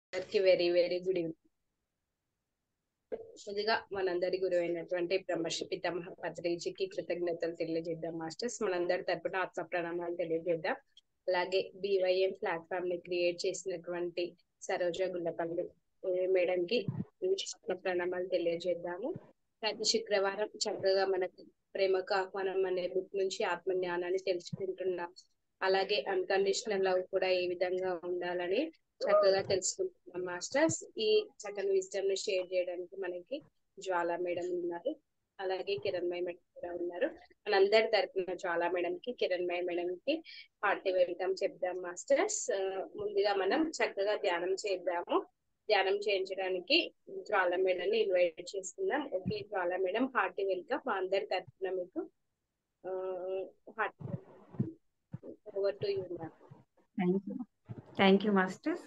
అందరికి very very good evening ముందుగా మనందరి గురువు అయినటువంటి బ్రహ్మర్షి పితామహ పత్రిజీకి కృతజ్ఞతలు తెలియజేద్దాం మాస్టర్స్ మనందరి తరపున ఆత్మ ప్రణామాలు తెలియజేద్దాం అలాగే బివైఎం ప్లాట్ఫామ్ ని క్రియేట్ చేసినటువంటి సరోజ గుల్లపల్లి మేడం కి ఆత్మ ప్రణామాలు తెలియజేద్దాము ప్రతి శుక్రవారం చక్కగా మనకి ప్రేమకు ఆహ్వానం అనే బుక్ నుంచి ఆత్మ జ్ఞానాన్ని తెలుసుకుంటున్నాం అలాగే అన్కండిషనల్ లవ్ కూడా ఏ విధంగా ఉండాలని చక్కగా తెలుసుకుంటున్నాం మాస్టర్స్ ఈ చక్కని విజన్ ని షేర్ చేయడానికి మనకి జ్వాలా మేడం ఉన్నారు అలాగే కిరణ్మయ మేడం కూడా ఉన్నారు మనందరి తరపున జ్వాలా మేడం కి కిరణ్మయ మేడం కి హార్టీ వెల్కమ్ చెప్దాం మాస్టర్స్ ముందుగా మనం చక్కగా ధ్యానం చేద్దాము ధ్యానం చేయించడానికి జ్వాలా మేడం ని ఇన్వైట్ చేస్తున్నాం okay Jwala madam hearty welcome మా అందరి తరపున మీకు hearty over to you ma'am thank you thank you masters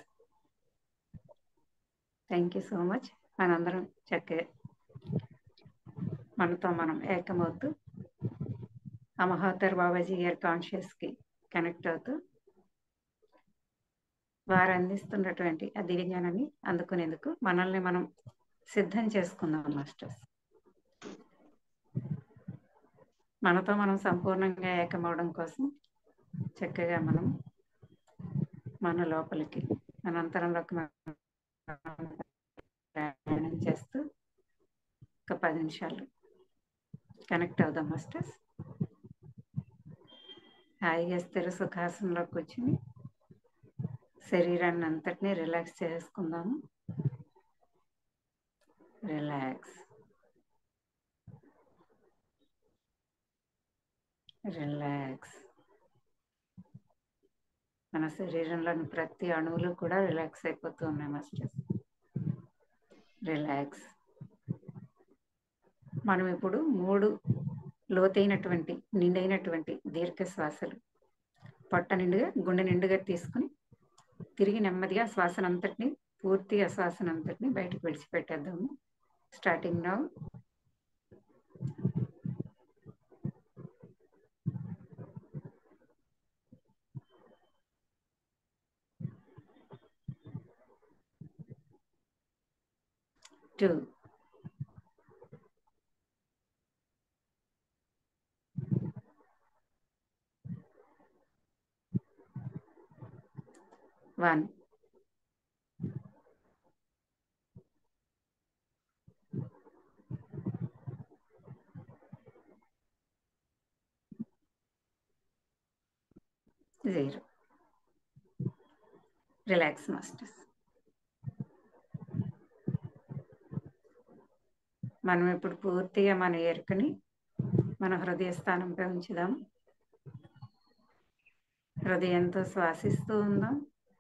thank you so much మనందరం చక్కగా మనతో మనం ఏకమవుతూ ఆ మహోత్తర్ బాబాజీ గారి కాన్షియస్కి కనెక్ట్ అవుతూ వారు అందిస్తున్నటువంటి ఆ దివ్యజ్ఞానాన్ని అందుకునేందుకు మనల్ని మనం సిద్ధం చేసుకుందాం మాస్టర్స్ మనతో మనం సంపూర్ణంగా ఏకమవడం కోసం చక్కగా మనం మన లోపలికి మన అంతరంలోకి ప్రయాణం చేస్తూ ఒక పది నిమిషాలు కనెక్ట్ అవుదాం మాస్టర్స్ హాయిగా స్థిర సుఖాసనంలో కూర్చుని శరీరాన్ని అంతటినీ రిలాక్స్ చేసుకుందాము రిలాక్స్ రిలాక్స్ మన శరీరంలోని ప్రతి అణువులు కూడా రిలాక్స్ అయిపోతూ ఉన్నాయి మాస్టర్స్ రిలాక్స్ మనం ఇప్పుడు మూడు లోతైనటువంటి నిండైనటువంటి దీర్ఘ శ్వాసలు పొట్ట నిండుగా గుండె నిండుగా తీసుకుని తిరిగి నెమ్మదిగా శ్వాసనంతటిని పూర్తిగా శ్వాసనంతటిని బయటకు విడిచిపెట్టేద్దాము starting now two one zero relax masters మనం ఇప్పుడు పూర్తిగా మన ఎరుకని మన హృదయ స్థానంపై ఉంచుదాం హృదయంతో శ్వాసిస్తూ ఉందాం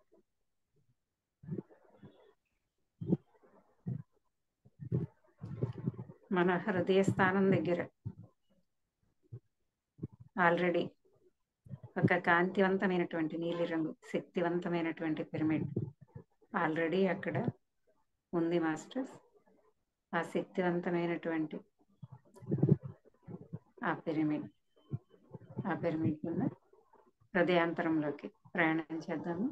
మన హృదయ స్థానం దగ్గర ఆల్రెడీ ఒక కాంతివంతమైనటువంటి నీలిరంగు శక్తివంతమైనటువంటి పిరమిడ్ ఆల్రెడీ అక్కడ ఉంది మాస్టర్స్ ఆ శక్తివంతమైనటువంటి ఆ పిరమిడ్ ఆ పిరమిడ్ ఉన్న హృదయాంతరంలోకి ప్రయాణం చేద్దాము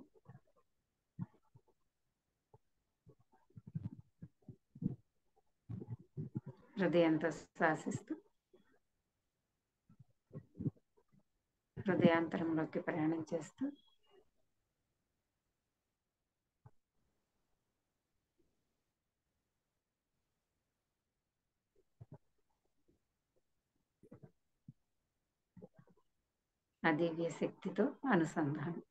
హృదయంతో శ్వాసిస్తూ హృదయాంతరంలోకి ప్రయాణం చేస్తూ ఆ దివ్య శక్తితో అనుసంధానం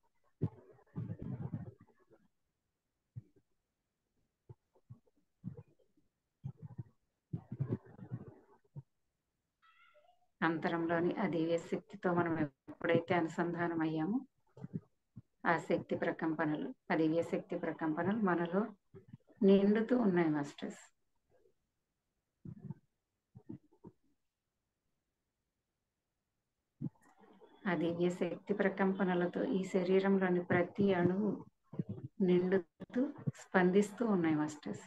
అంతరంలోని ఆ దివ్య శక్తితో మనం ఎప్పుడైతే అనుసంధానం అయ్యామో ఆ శక్తి ప్రకంపనలు ఆ దివ్య శక్తి ప్రకంపనలు మనలో నిండుతూ ఉన్నాయి మాస్టర్స్ ఆ దివ్య శక్తి ప్రకంపనలతో ఈ శరీరంలోని ప్రతి అణువు నిండుతూ స్పందిస్తూ ఉన్నాయి మాస్టర్స్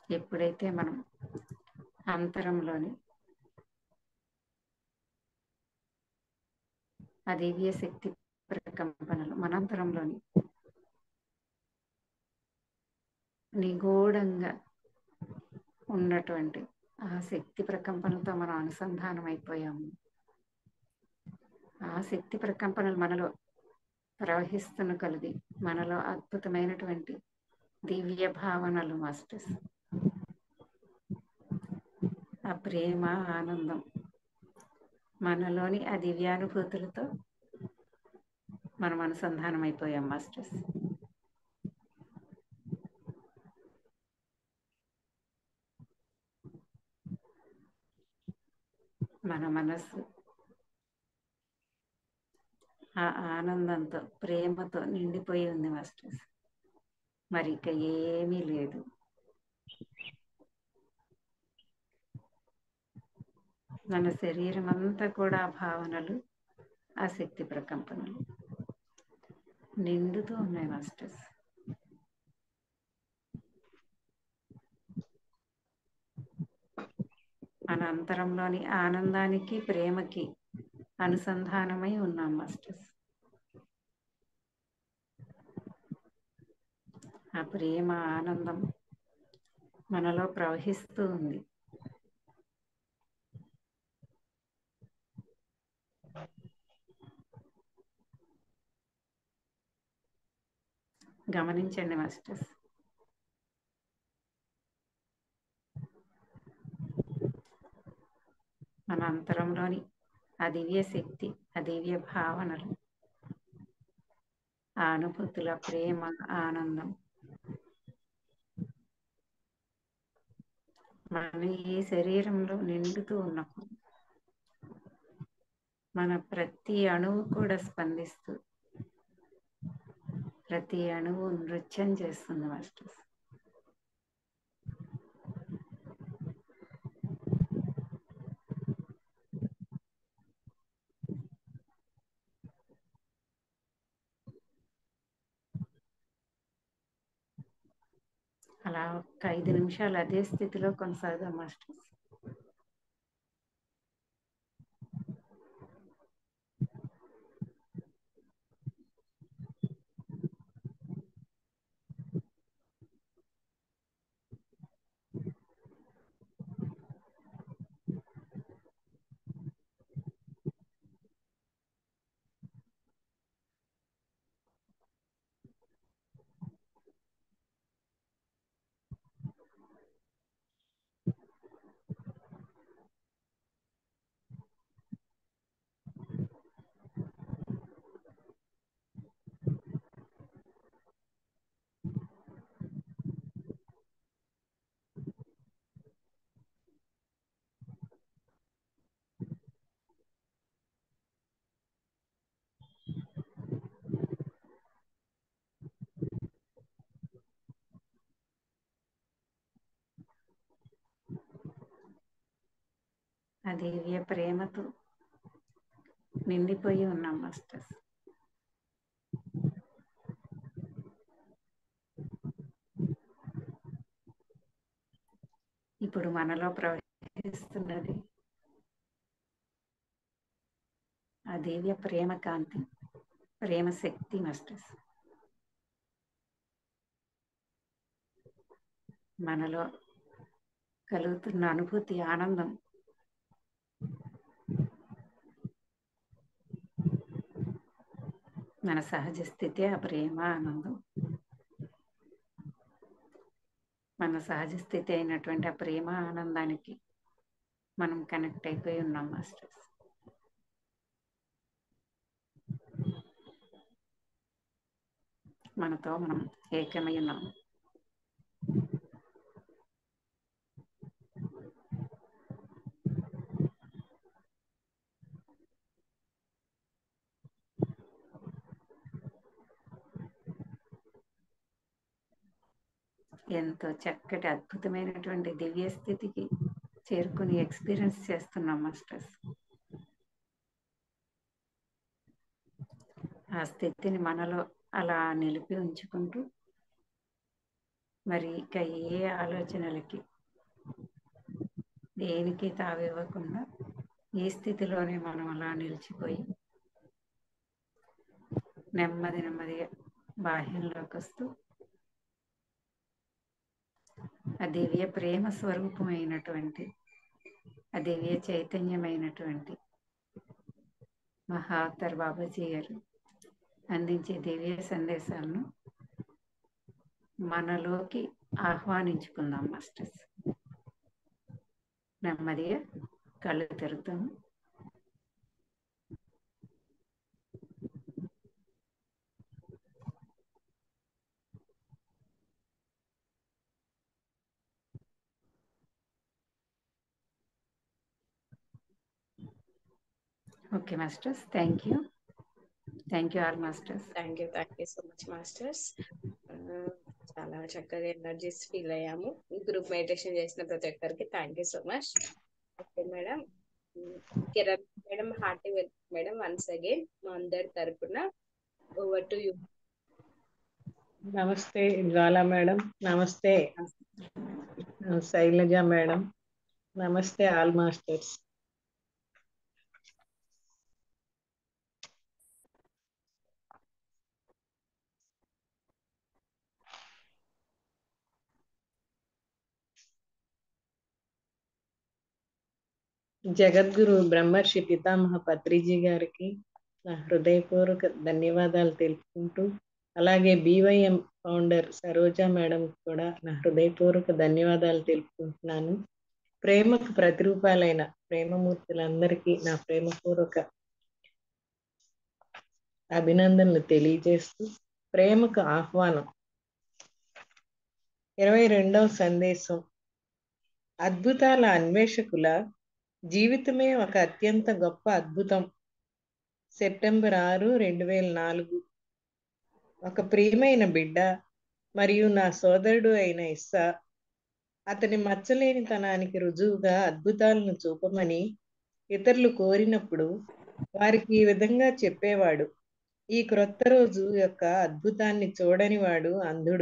ఎప్పుడైతే మనం అంతరంలోని ఆ దివ్య శక్తి ప్రకంపనలు మనంతరంలోని నిగూఢంగా ఉన్నటువంటి ఆ శక్తి ప్రకంపనలతో మనం అనుసంధానం అయిపోయాము ఆ శక్తి ప్రకంపనలు మనలో ప్రవహిస్తున్న కొలది మనలో అద్భుతమైనటువంటి దివ్య భావనలు మాస్టర్స్ ఆ ప్రేమ ఆనందం మనలోని ఆ దివ్యానుభూతులతో మనం అనుసంధానం అయిపోయాం మాస్టర్స్ మన మనస్సు ఆ ఆనందంతో ప్రేమతో నిండిపోయి ఉంది మాస్టర్స్ మరి ఇక ఏమీ లేదు మన శరీరం అంతా కూడా ఆ భావనలు ఆ శక్తి ప్రకంపనలు నిండుతూ ఉన్నాయి మాస్టర్స్ మన అంతరంలోని ఆనందానికి ప్రేమకి అనుసంధానమై ఉన్నాం మాస్టర్స్ ఆ ప్రేమ ఆనందం మనలో ప్రవహిస్తూ ఉంది గమనించండి మాస్టర్స్ మన అంతరంలోని ఆ దివ్య శక్తి ఆ దివ్య భావనలు ఆ అనుభూతుల ప్రేమ ఆనందం మన ఈ శరీరంలో నిండుతూ ఉన్నప్పుడు మన ప్రతి అణువు కూడా స్పందిస్తూ ప్రతి అణువు నృత్యం చేస్తుంది మాస్టర్స్ అలా ఒక్క ఐదు నిమిషాలు అదే స్థితిలో కొనసాగుదాం మాస్టర్స్ ఆ దివ్య ప్రేమతో నిండిపోయి ఉన్నాం మాస్టర్స్ ఇప్పుడు మనలో ప్రవహిస్తున్నది ఆ దివ్య ప్రేమ కాంతి ప్రేమ శక్తి మాస్టర్స్ మనలో కలుగుతున్న అనుభూతి ఆనందం మన సహజ స్థితి ఆ ప్రేమ ఆనందం మన సహజ స్థితి అయినటువంటి ఆ ప్రేమ ఆనందానికి మనం కనెక్ట్ అయిపోయి ఉన్నాం మాస్టర్స్ మనతో మనం ఏకమై ఉన్నాం ఎంతో చక్కటి అద్భుతమైనటువంటి దివ్య స్థితికి చేరుకుని ఎక్స్పీరియన్స్ చేస్తున్నాం మాస్టర్స్ ఆ స్థితిని మనలో అలా నిలిపి ఉంచుకుంటూ మరి ఇక ఏ ఆలోచనలకి దేనికి తావివ్వకుండా ఈ స్థితిలోనే మనం అలా నిలిచిపోయి నెమ్మది నెమ్మదిగా బాహ్యంలోకి వస్తూ ఆ దివ్య ప్రేమ స్వరూపమైనటువంటి ఆ దివ్య చైతన్యమైనటువంటి మహాతర్ బాబాజీ గారు అందించే దివ్య సందేశాలను మనలోకి ఆహ్వానించుకుందాం మాస్టర్స్ నెమ్మదిగా కళ్ళు తెరుద్దాము okay masters thank you thank you all masters thank you thank you so much masters చాలా చక్కగా ఎనర్జీస్ ఫీల్ అయ్యాము గ్రూప్ మెడిటేషన్ చేసిన ప్రతి ఒక్కరికి thank you so much okay madam Kiran madam hearty welcome madam once again మా అందరి తరపున over to you నమస్తే జ్వాల మేడం నమస్తే శైలజ మేడం నమస్తే ఆల్ మాస్టర్స్ జగద్గురు బ్రహ్మర్షి పితామహ పత్రిజీ గారికి నా హృదయపూర్వక ధన్యవాదాలు తెలుపుకుంటూ అలాగే బీవైఎం ఫౌండర్ సరోజా మేడం కూడా నా హృదయపూర్వక ధన్యవాదాలు తెలుపుకుంటున్నాను ప్రేమకు ప్రతిరూపాలైన ప్రేమమూర్తులందరికీ నా ప్రేమపూర్వక అభినందనలు తెలియజేస్తూ ప్రేమకు ఆహ్వానం ఇరవై రెండవ సందేశం అద్భుతాల అన్వేషకుల జీవితమే ఒక అత్యంత గొప్ప అద్భుతం సెప్టెంబర్ ఆరు రెండు వేల నాలుగు ఒక ప్రియమైన బిడ్డ మరియు నా సోదరుడు అయిన ఇస్సా అతని మచ్చలేనితనానికి రుజువుగా అద్భుతాలను చూపమని ఇతరులు కోరినప్పుడు వారికి ఈ విధంగా చెప్పేవాడు ఈ క్రొత్త రోజు యొక్క అద్భుతాన్ని చూడని వాడు అంధుడు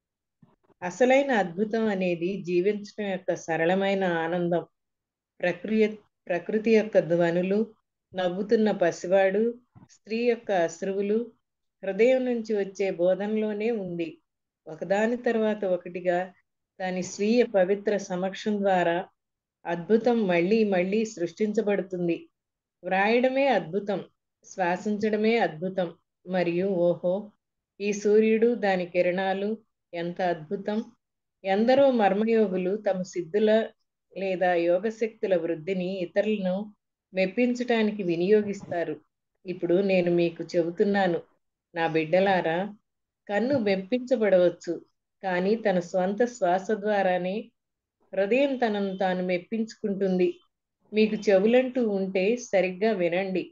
అసలైన అద్భుతం అనేది జీవించడం యొక్క సరళమైన ఆనందం ప్రకృతి ప్రకృతి యొక్క ధ్వనులు నవ్వుతున్న పసివాడు స్త్రీ యొక్క అశ్రువులు హృదయం నుంచి వచ్చే బోధనలోనే ఉంది ఒకదాని తర్వాత ఒకటిగా దాని స్వీయ పవిత్ర సమక్షం ద్వారా అద్భుతం మళ్ళీ మళ్ళీ సృష్టించబడుతుంది వ్రాయడమే అద్భుతం శ్వాసించడమే అద్భుతం మరియు ఓహో ఈ సూర్యుడు దాని కిరణాలు ఎంత అద్భుతం ఎందరో మర్మయోగులు తమ సిద్ధుల లేదా యోగశక్తుల వృద్ధిని ఇతరులను మెప్పించటానికి వినియోగిస్తారు ఇప్పుడు నేను మీకు చెబుతున్నాను నా బిడ్డలారా కన్ను మెప్పించబడవచ్చు కానీ తన స్వంత శ్వాస ద్వారానే హృదయం తనను తాను మెప్పించుకుంటుంది మీకు చెవులంటూ ఉంటే సరిగ్గా వినండి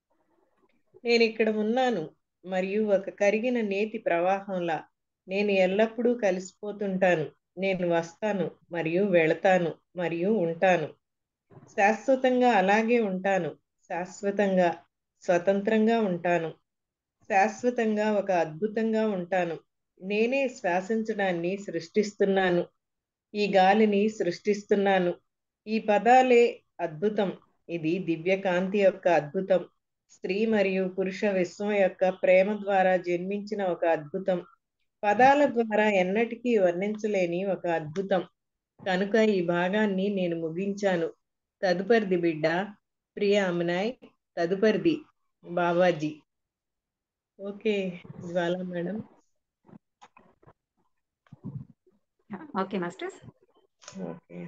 నేను ఇక్కడ ఉన్నాను మరియు ఒక కరిగిన నేతి ప్రవాహంలా నేను ఎల్లప్పుడూ కలిసిపోతుంటాను నేను వస్తాను మరియు వెళతాను మరియు ఉంటాను శాశ్వతంగా అలాగే ఉంటాను శాశ్వతంగా స్వతంత్రంగా ఉంటాను శాశ్వతంగా ఒక అద్భుతంగా ఉంటాను నేనే శ్వాసించడాన్ని సృష్టిస్తున్నాను ఈ గాలిని సృష్టిస్తున్నాను ఈ పదాలే అద్భుతం ఇది దివ్యకాంతి యొక్క అద్భుతం స్త్రీ మరియు పురుష విశ్వం యొక్క ప్రేమ ద్వారా జన్మించిన ఒక అద్భుతం పదాల ద్వారా ఎన్నటికీ వర్ణించలేని ఒక అద్భుతం కనుక ఈ భాగాన్ని నేను ముగించాను తదుపరిది బిడ్డ ప్రియ అమనాయ్ తదుపరిది Babaji okay Jwala madam okay masters okay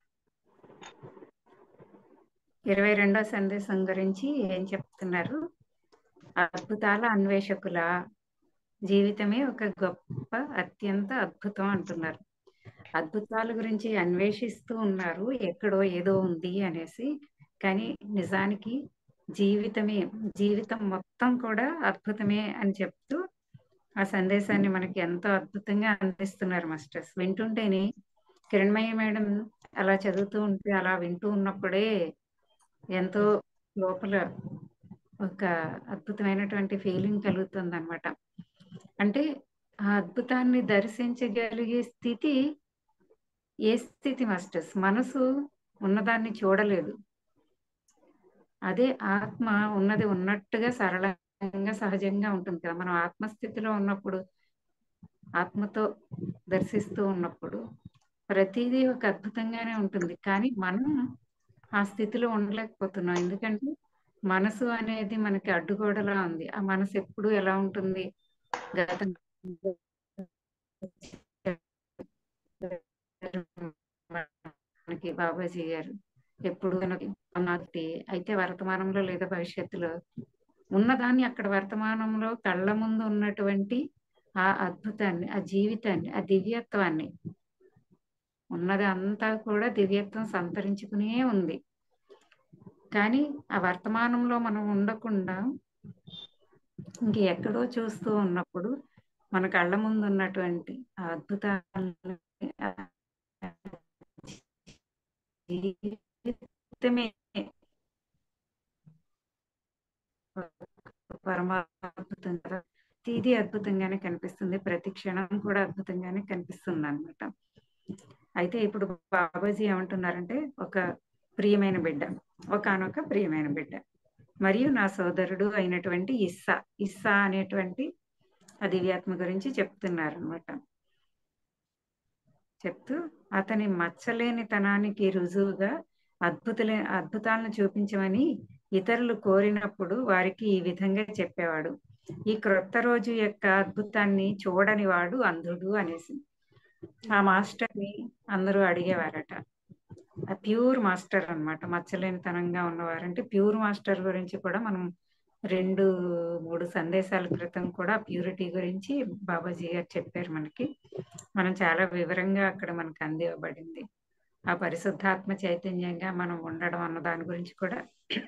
ఇరవై రెండో సందేశం గురించి ఏం చెప్తున్నారు అద్భుతాల అన్వేషకుల జీవితమే ఒక గొప్ప అత్యంత అద్భుతం అంటున్నారు అద్భుతాల గురించి అన్వేషిస్తూ ఉన్నారు ఎక్కడో ఏదో ఉంది అనేసి కానీ నిజానికి జీవితమే జీవితం మొత్తం కూడా అద్భుతమే అని చెప్తూ ఆ సందేశాన్ని మనకి ఎంతో అద్భుతంగా అందిస్తున్నారు మాస్టర్స్ వింటుంటేనే కిరణ్మయ్య మేడం అలా చదువుతూ ఉంటే అలా వింటూ ఉన్నప్పుడే ఎంతో లోపల ఒక అద్భుతమైనటువంటి ఫీలింగ్ కలుగుతుంది అనమాట అంటే ఆ అద్భుతాన్ని దర్శించగలిగే స్థితి ఏ స్థితి మాస్టర్స్ మనసు ఉన్నదాన్ని చూడలేదు అదే ఆత్మ ఉన్నది ఉన్నట్టుగా సరళంగా సహజంగా ఉంటుంది కదా మనం ఆత్మస్థితిలో ఉన్నప్పుడు ఆత్మతో దర్శిస్తూ ఉన్నప్పుడు ప్రతిదీ ఒక అద్భుతంగానే ఉంటుంది కానీ మనం ఆ స్థితిలో ఉండలేకపోతున్నాం ఎందుకంటే మనసు అనేది మనకి అడ్డుగోడలా ఉంది ఆ మనసు ఎప్పుడు ఎలా ఉంటుంది గతం మనకి బాబాజీ గారు ఎప్పుడు నాటి అయితే వర్తమానంలో లేదా భవిష్యత్తులో ఉన్నదాన్ని అక్కడ వర్తమానంలో కళ్ళ ముందు ఉన్నటువంటి ఆ అద్భుతాన్ని ఆ జీవితాన్ని ఆ దివ్యత్వాన్ని ఉన్నది అంతా కూడా దివ్యత్వం సంతరించుకునే ఉంది కానీ ఆ వర్తమానంలో మనం ఉండకుండా ఇంక ఎక్కడో చూస్తూ ఉన్నప్పుడు మన కళ్ళ ముందు ఉన్నటువంటి ఆ అద్భుతాన్ని జీవితమే పరమాద్భుతం కదా ఇది అద్భుతంగానే కనిపిస్తుంది ప్రతి క్షణం కూడా అద్భుతంగానే కనిపిస్తుంది అనమాట అయితే ఇప్పుడు బాబాజీ ఏమంటున్నారంటే ఒక ప్రియమైన బిడ్డ ఒకనొక ప్రియమైన బిడ్డ మరియు నా సోదరుడు అయినటువంటి ఇస్సా ఇస్సా అనేటువంటి ఆ దివ్యాత్మ గురించి చెప్తున్నారు అనమాట చెప్తూ అతని మచ్చలేని తనానికి రుజువుగా అద్భుతలే అద్భుతాలను చూపించమని ఇతరులు కోరినప్పుడు వారికి ఈ విధంగా చెప్పేవాడు ఈ క్రొత్త రోజు యొక్క అద్భుతాన్ని చూడని వాడు అంధుడు అనేసి ఆ మాస్టర్ ని అందరూ అడిగేవారట ఆ ప్యూర్ మాస్టర్ అనమాట మచ్చలేనితనంగా ఉన్నవారంటే ప్యూర్ మాస్టర్ గురించి కూడా మనం రెండు మూడు సందేశాల క్రితం కూడా ప్యూరిటీ గురించి బాబాజీ గారు చెప్పారు మనకి మనం చాలా వివరంగా అక్కడ మనకు అందివ్వబడింది ఆ పరిశుద్ధాత్మ చైతన్యంగా మనం ఉండడం అన్న దాని గురించి కూడా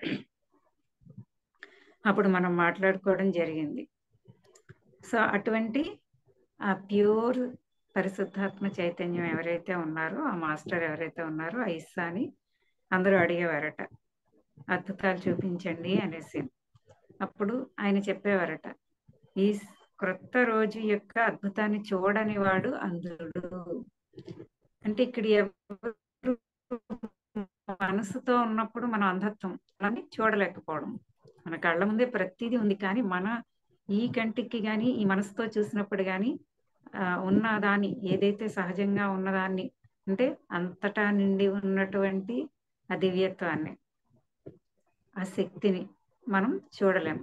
అప్పుడు మనం మాట్లాడుకోవడం జరిగింది సో అటువంటి ఆ ప్యూర్ పరిశుద్ధాత్మ చైతన్యం ఎవరైతే ఉన్నారో ఆ మాస్టర్ ఎవరైతే ఉన్నారో ఆ ఇస్సాని అందరూ అడిగేవారట అద్భుతాలు చూపించండి అనేసి అప్పుడు ఆయన చెప్పేవారట ఈ క్రొత్త రోజు యొక్క అద్భుతాన్ని చూడని వాడు అంధుడు అంటే ఇక్కడ ఎవరు మనసుతో ఉన్నప్పుడు మన అంధత్వం అని చూడలేకపోవడం మన కళ్ళ ముందే ప్రతిదీ ఉంది కానీ మన ఈ కంటికి కానీ ఈ మనసుతో చూసినప్పుడు కానీ ఆ ఉన్న దాన్ని ఏదైతే సహజంగా ఉన్నదాన్ని అంటే అంతటా నిండి ఉన్నటువంటి ఆ దివ్యత్వాన్ని ఆ శక్తిని మనం చూడలేము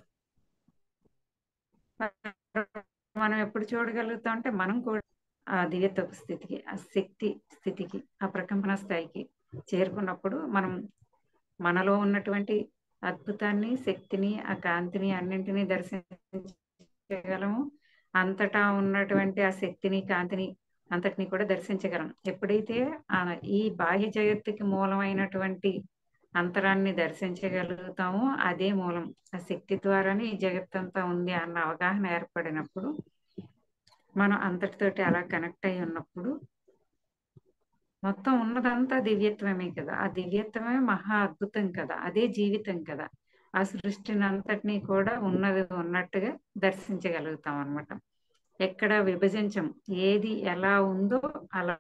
మనం ఎప్పుడు చూడగలుగుతాం అంటే మనం కూడా ఆ దివ్యత్వపు స్థితికి ఆ శక్తి స్థితికి ఆ ప్రకంపన స్థాయికి చేరుకున్నప్పుడు మనం మనలో ఉన్నటువంటి అద్భుతాన్ని శక్తిని ఆ కాంతిని అన్నింటినీ దర్శించగలము అంతటా ఉన్నటువంటి ఆ శక్తిని కాంతిని అంతటిని కూడా దర్శించగలం ఎప్పుడైతే ఆ ఈ బాహ్య జగత్తుకి మూలమైనటువంటి అంతరాన్ని దర్శించగలుగుతామో అదే మూలం ఆ శక్తి ద్వారానే ఈ జగత్తంతా ఉంది అన్న అవగాహన ఏర్పడినప్పుడు మనం అంతటితోటి అలా కనెక్ట్ అయి ఉన్నప్పుడు మొత్తం ఉన్నదంతా దివ్యత్వమే కదా ఆ దివ్యత్వమే మహా అద్భుతం కదా అదే జీవితం కదా ఆ సృష్టిని అంతటినీ కూడా ఉన్నది ఉన్నట్టుగా దర్శించగలుగుతాం అనమాట ఎక్కడ విభజించం ఏది ఎలా ఉందో అలా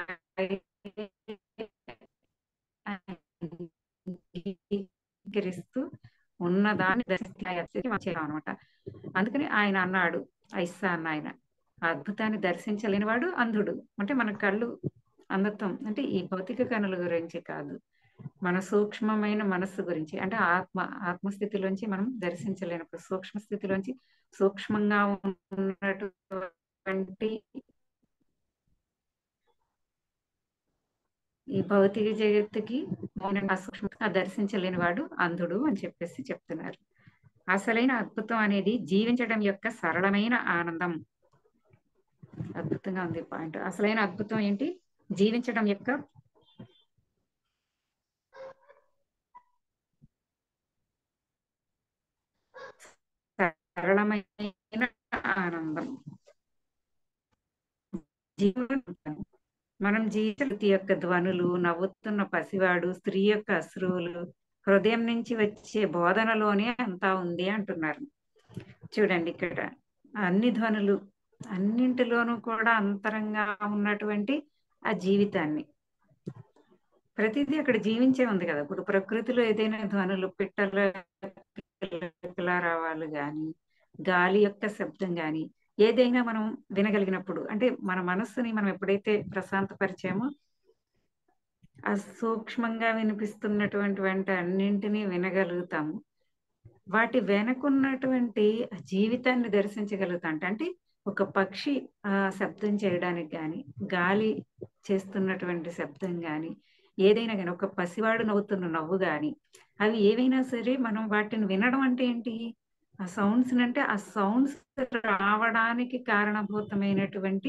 అంగీకరిస్తూ ఉన్నదాన్ని దర్శించాం అనమాట అందుకని ఆయన అన్నాడు ఐసా అన్న ఆయన ఆ అద్భుతాన్ని దర్శించలేని వాడు అంధుడు అంటే మన కళ్ళు అంధత్వం అంటే ఈ భౌతిక కనుల గురించి కాదు మన సూక్ష్మమైన మనస్సు గురించి అంటే ఆత్మ ఆత్మస్థితిలోంచి మనం దర్శించలేనప్పుడు సూక్ష్మ స్థితిలోంచి సూక్ష్మంగా ఉన్నటువంటి ఈ భౌతిక జగత్తుకి సూక్ష్మ దర్శించలేని వాడు అంధుడు అని చెప్పేసి చెప్తున్నారు అసలైన అద్భుతం అనేది జీవించడం యొక్క సరళమైన ఆనందం అద్భుతంగా ఉంది పాయింట్ అసలైన అద్భుతం ఏంటి జీవించడం యొక్క సరళమైన ఆనందం జీవనం మనం జీవిత యొక్క ధ్వనులు నవ్వుతున్న పసివాడు స్త్రీ యొక్క అశ్రువులు హృదయం నుంచి వచ్చే బోధనలోనే అంతా ఉంది అంటున్నారు చూడండి ఇక్కడ అన్ని ధ్వనులు అన్నింటిలోనూ కూడా అంతరంగా ఉన్నటువంటి ఆ జీవితాన్ని ప్రతిదీ అక్కడ జీవించే ఉంది కదా ఇప్పుడు ప్రకృతిలో ఏదైనా ధ్వనులు పిట్టల రావాలి గాని గాలి యొక్క శబ్దం గాని ఏదైనా మనం వినగలిగినప్పుడు అంటే మన మనస్సుని మనం ఎప్పుడైతే ప్రశాంతపరిచామో ఆ సూక్ష్మంగా వినిపిస్తున్నటువంటి వెంట అన్నింటినీ వినగలుగుతాము వాటి వెనకున్నటువంటి ఆ జీవితాన్ని దర్శించగలుగుతాం అంటే ఒక పక్షి ఆ శబ్దం చేయడానికి గాని గాలి చేస్తున్నటువంటి శబ్దం గాని ఏదైనా కానీ ఒక పసివాడు నవ్వుతున్న నవ్వు గాని అవి ఏవైనా సరే మనం వాటిని వినడం అంటే ఏంటి ఆ సౌండ్స్ అంటే ఆ సౌండ్స్ రావడానికి కారణభూతమైనటువంటి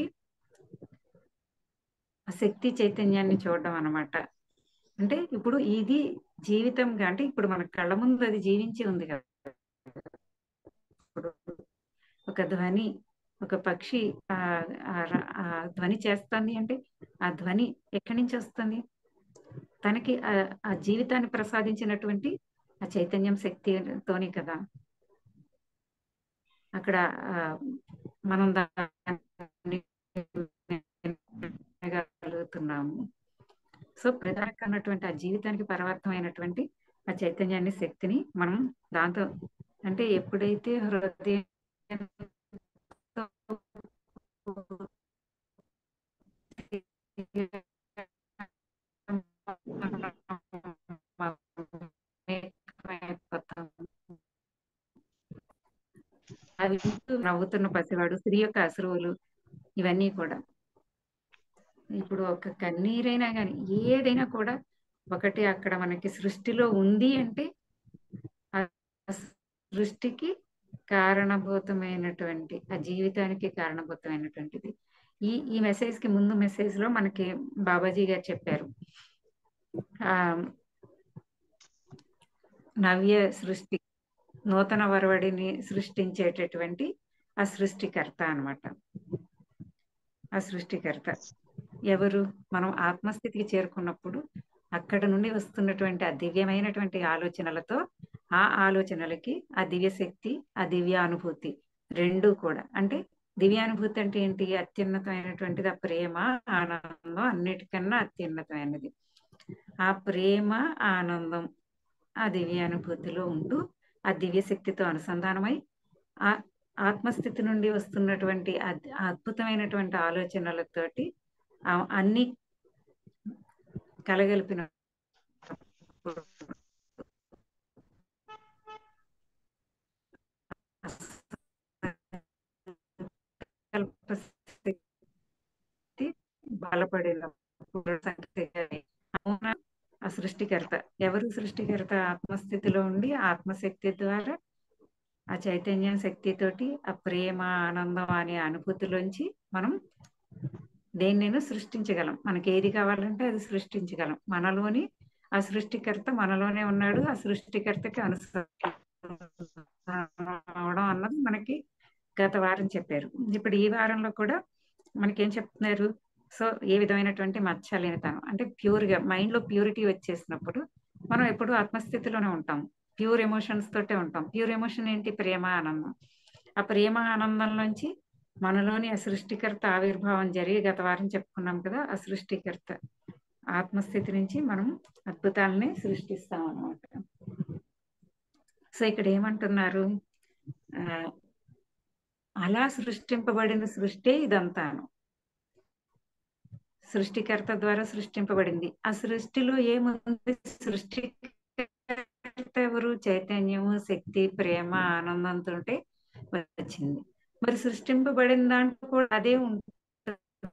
ఆ శక్తి చైతన్యాన్ని చూడడం అన్నమాట అంటే ఇప్పుడు ఇది జీవితంగా అంటే ఇప్పుడు మన కళ్ళ ముందు అది జీవించి ఉంది కదా ఇప్పుడు ఒక ధ్వని ఒక పక్షి ఆ ఆ ర- ఆ ధ్వని చేస్తుంది అంటే ఆ ధ్వని ఎక్కడి నుంచి వస్తుంది తనకి ఆ ఆ జీవితాన్ని ప్రసాదించినటువంటి ఆ చైతన్యం శక్తితోని కదా అక్కడ ఆ, మనం దాన్ని వినగలుగుతున్నాము సో ప్రధానంగా ఉన్నటువంటి ఆ జీవితానికి పరమార్థమైనటువంటి ఆ చైతన్యాన్ని శక్తిని మనం దాంతో అంటే ఎప్పుడైతే హృదయం అవి వింటూ నవ్వుతున్న పసివాడు స్త్రీ యొక్క అసురువులు ఇవన్నీ కూడా ఇప్పుడు ఒక కన్నీరైనా కానీ ఏదైనా కూడా ఒకటి అక్కడ మనకి సృష్టిలో ఉంది అంటే ఆ సృష్టికి కారణభూతమైనటువంటి ఆ జీవితానికి కారణభూతమైనటువంటిది ఈ ఈ మెసేజ్ కి ముందు మెసేజ్ లో మనకి బాబాజీ గారు చెప్పారు ఆ నవ్య సృష్టి నూతన వరవడిని సృష్టించేటటువంటి ఆ సృష్టికర్త అన్నమాట ఆ సృష్టికర్త ఎవరు మనం ఆత్మస్థితికి చేరుకున్నప్పుడు అక్కడ నుండి వస్తున్నటువంటి ఆ దివ్యమైనటువంటి ఆలోచనలతో ఆ ఆలోచనలకి ఆ దివ్య శక్తి ఆ దివ్య అనుభూతి రెండు కూడా అంటే దివ్యానుభూతి అంటే ఏంటి అత్యున్నతమైనటువంటిది ఆ ప్రేమ ఆనందం అన్నిటికన్నా అత్యున్నతమైనది ఆ ప్రేమ ఆనందం ఆ దివ్యానుభూతిలో ఉంటూ ఆ దివ్య శక్తితో అనుసంధానమై ఆ ఆత్మస్థితి నుండి వస్తున్నటువంటి అద్- ఆ అద్భుతమైనటువంటి ఆలోచనలతోటి ఆ- అన్ని కలగలిపిన శక్తి బలపడినప్పుడు సంకేతాన్ని అవునా ఆ సృష్టికర్త ఎవరు సృష్టికర్త ఆత్మస్థితిలో ఉండి ఆత్మశక్తి ద్వారా ఆ చైతన్య శక్తితోటి ఆ ప్రేమ ఆనందం అనే అనుభూతిలోంచి మనం దేన్నైనా సృష్టించగలం మనకి ఏది కావాలంటే అది సృష్టించగలం మనలోని ఆ సృష్టికర్త మనలోనే ఉన్నాడు ఆ సృష్టికర్తకి అవడం అన్నది మనకి గత వారం చెప్పారు ఇప్పుడు ఈ వారంలో కూడా మనకేం చెప్తున్నారు సో ఏ విధమైనటువంటి మచ్చ లేనితనం అంటే ప్యూర్ గా మైండ్ లో ప్యూరిటీ వచ్చేసినప్పుడు మనం ఎప్పుడు ఆత్మస్థితిలోనే ఉంటాం ప్యూర్ ఎమోషన్స్ తోటే ఉంటాం ప్యూర్ ఎమోషన్ ఏంటి ప్రేమ ఆనందం ఆ ప్రేమ ఆనందం నుంచి మనలోని ఆ సృష్టికర్త ఆవిర్భావం జరిగి గత వారం చెప్పుకున్నాం కదా ఆ సృష్టికర్త ఆత్మస్థితి నుంచి మనం అద్భుతాలని సృష్టిస్తాం అన్నమాట సో ఇక్కడ ఏమంటున్నారు ఆ, అలా సృష్టింపబడిన సృష్టి ఇదంతాను సృష్టికర్త ద్వారా సృష్టింపబడింది ఆ సృష్టిలో ఏముంది సృష్టికర్త ఎవరు చైతన్యము శక్తి ప్రేమ ఆనందంతో వచ్చింది మరి సృష్టింపబడిన దాంట్లో కూడా అదే ఉంటుంది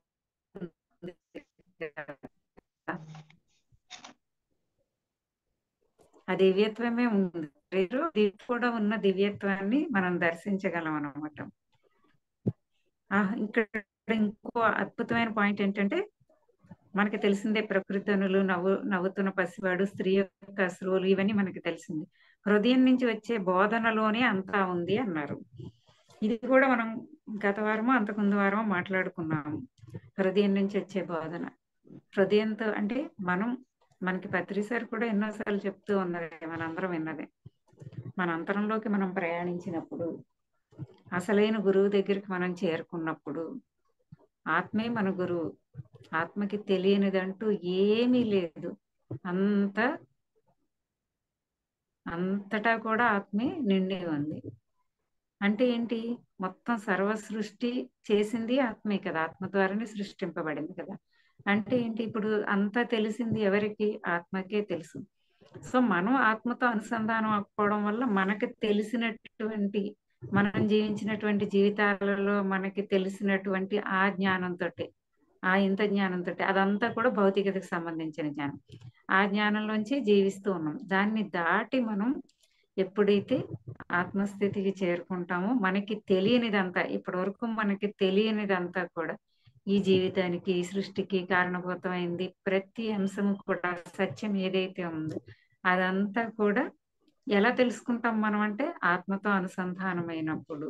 ఆ దివ్యత్వమే ఉంది ఇది కూడా ఉన్న దివ్యత్వాన్ని మనం దర్శించగలం అన్నమాట ఆ, ఇక్కడ ఇంకో అద్భుతమైన పాయింట్ ఏంటంటే మనకి తెలిసిందే ప్రకృతనులు నవ్వు నవ్వుతున్న పసివాడు స్త్రీ యొక్క అశ్రువులు ఇవన్నీ మనకి తెలిసింది హృదయం నుంచి వచ్చే బోధనలోనే అంతా ఉంది అన్నారు ఇది కూడా మనం గత వారమో అంతకుముందు వారమో మాట్లాడుకున్నాము హృదయం నుంచి వచ్చే బోధన హృదయంతో అంటే మనం మనకి పత్రి సార్ కూడా ఎన్నోసార్లు చెప్తూ ఉన్నదే మనందరం విన్నదే మన అంతరంలోకి మనం ప్రయాణించినప్పుడు అసలైన గురువు దగ్గరికి మనం చేరుకున్నప్పుడు ఆత్మే మన గురువు ఆత్మకి తెలియనిదంటూ ఏమీ లేదు అంత అంతటా కూడా ఆత్మే నిండి ఉంది అంటే ఏంటి మొత్తం సర్వ సృష్టి చేసింది ఆత్మే కదా ఆత్మ ద్వారానే సృష్టింపబడింది కదా అంటే ఏంటి ఇప్పుడు అంతా తెలిసింది ఎవరికి ఆత్మకే తెలుసు సో మనం ఆత్మతో అనుసంధానం అవ్వడం వల్ల మనకి తెలిసినటువంటి మనం జీవించినటువంటి జీవితాలలో మనకి తెలిసినటువంటి ఆ జ్ఞానంతో ఆ ఇంత జ్ఞానంతో అదంతా కూడా భౌతికతకు సంబంధించిన జ్ఞానం ఆ జ్ఞానంలోంచి జీవిస్తూ ఉన్నాం దాన్ని దాటి మనం ఎప్పుడైతే ఆత్మస్థితికి చేరుకుంటామో మనకి తెలియనిదంతా ఇప్పటి వరకు మనకి తెలియనిదంతా కూడా ఈ జీవితానికి ఈ సృష్టికి కారణభూతమైంది ప్రతి అంశము కూడా సత్యం ఏదైతే ఉందో అదంతా కూడా ఎలా తెలుసుకుంటాం మనం అంటే ఆత్మతో అనుసంధానమైనప్పుడు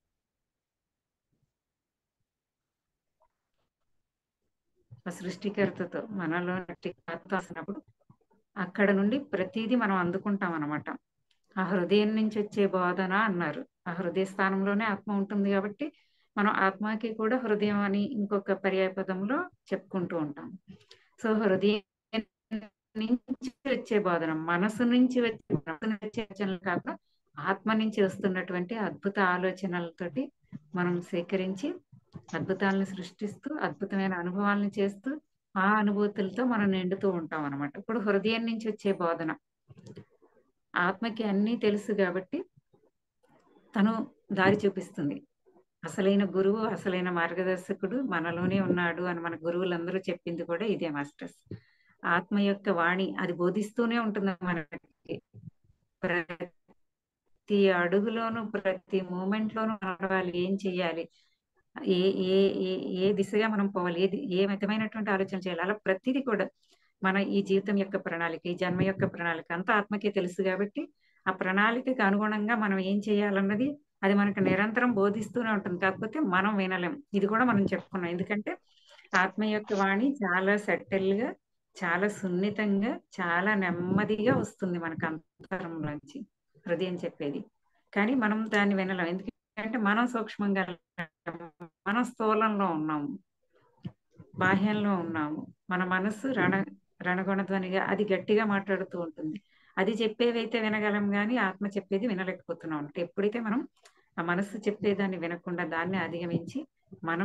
ఆ సృష్టికర్తతో మనలో వచ్చినప్పుడు అక్కడ నుండి ప్రతిదీ మనం అందుకుంటాం అనమాట ఆ హృదయం నుంచి వచ్చే బోధన అన్నారు ఆ హృదయ స్థానంలోనే ఆత్మ ఉంటుంది కాబట్టి మనం ఆత్మకి కూడా హృదయం అని ఇంకొక పర్యాయ పదంలో చెప్పుకుంటూ ఉంటాం సో హృదయం నుంచి వచ్చే బోధన మనసు నుంచి వచ్చే మనసు నుంచి వచ్చే ఆలోచనలు కాక ఆత్మ నుంచి వస్తున్నటువంటి అద్భుత ఆలోచనలతోటి మనం సేకరించి అద్భుతాలను సృష్టిస్తూ అద్భుతమైన అనుభవాలను చేస్తూ ఆ అనుభూతులతో మనం నిండుతూ ఉంటాం అనమాట ఇప్పుడు హృదయం నుంచి వచ్చే బోధన ఆత్మకి అన్నీ తెలుసు కాబట్టి తను దారి చూపిస్తుంది అసలైన గురువు అసలైన మార్గదర్శకుడు మనలోనే ఉన్నాడు అని మన గురువులందరూ చెప్పింది కూడా ఇదే మాస్టర్స్ ఆత్మ యొక్క వాణి అది బోధిస్తూనే ఉంటుంది మనకి ప్రతి అడుగులోను ప్రతి మూమెంట్ లోను నడవాలి ఏం చెయ్యాలి ఏ ఏ ఏ ఏ దిశగా మనం పోవాలి ఏది ఏ మితమైనటువంటి ఆలోచన చేయాలి అలా ప్రతిదీ కూడా మన ఈ జీవితం యొక్క ప్రణాళిక ఈ జన్మ యొక్క ప్రణాళిక అంతా ఆత్మకే తెలుసు కాబట్టి ఆ ప్రణాళికకి అనుగుణంగా మనం ఏం చేయాలన్నది అది మనకు నిరంతరం బోధిస్తూనే ఉంటుంది కాకపోతే మనం వినలేం ఇది కూడా మనం చెప్పుకున్నాం ఎందుకంటే ఆత్మ యొక్క వాణి చాలా సెటిల్ గా చాలా సున్నితంగా చాలా నెమ్మదిగా వస్తుంది మనకు అంతరంలోంచి హృదయం చెప్పేది కానీ మనం దాన్ని వినలేం ఎందుకంటే మనం సూక్ష్మంగా మనం స్థూలంలో ఉన్నాము బాహ్యంలో ఉన్నాము మన మనస్సు రణ రణగుణధ్వనిగా అది గట్టిగా మాట్లాడుతూ ఉంటుంది అది చెప్పేవైతే వినగలం కానీ ఆత్మ చెప్పేది వినలేకపోతున్నాం అంటే ఎప్పుడైతే మనం ఆ మనస్సు చెప్పేదాన్ని వినకుండా దాన్ని అధిగమించి మనం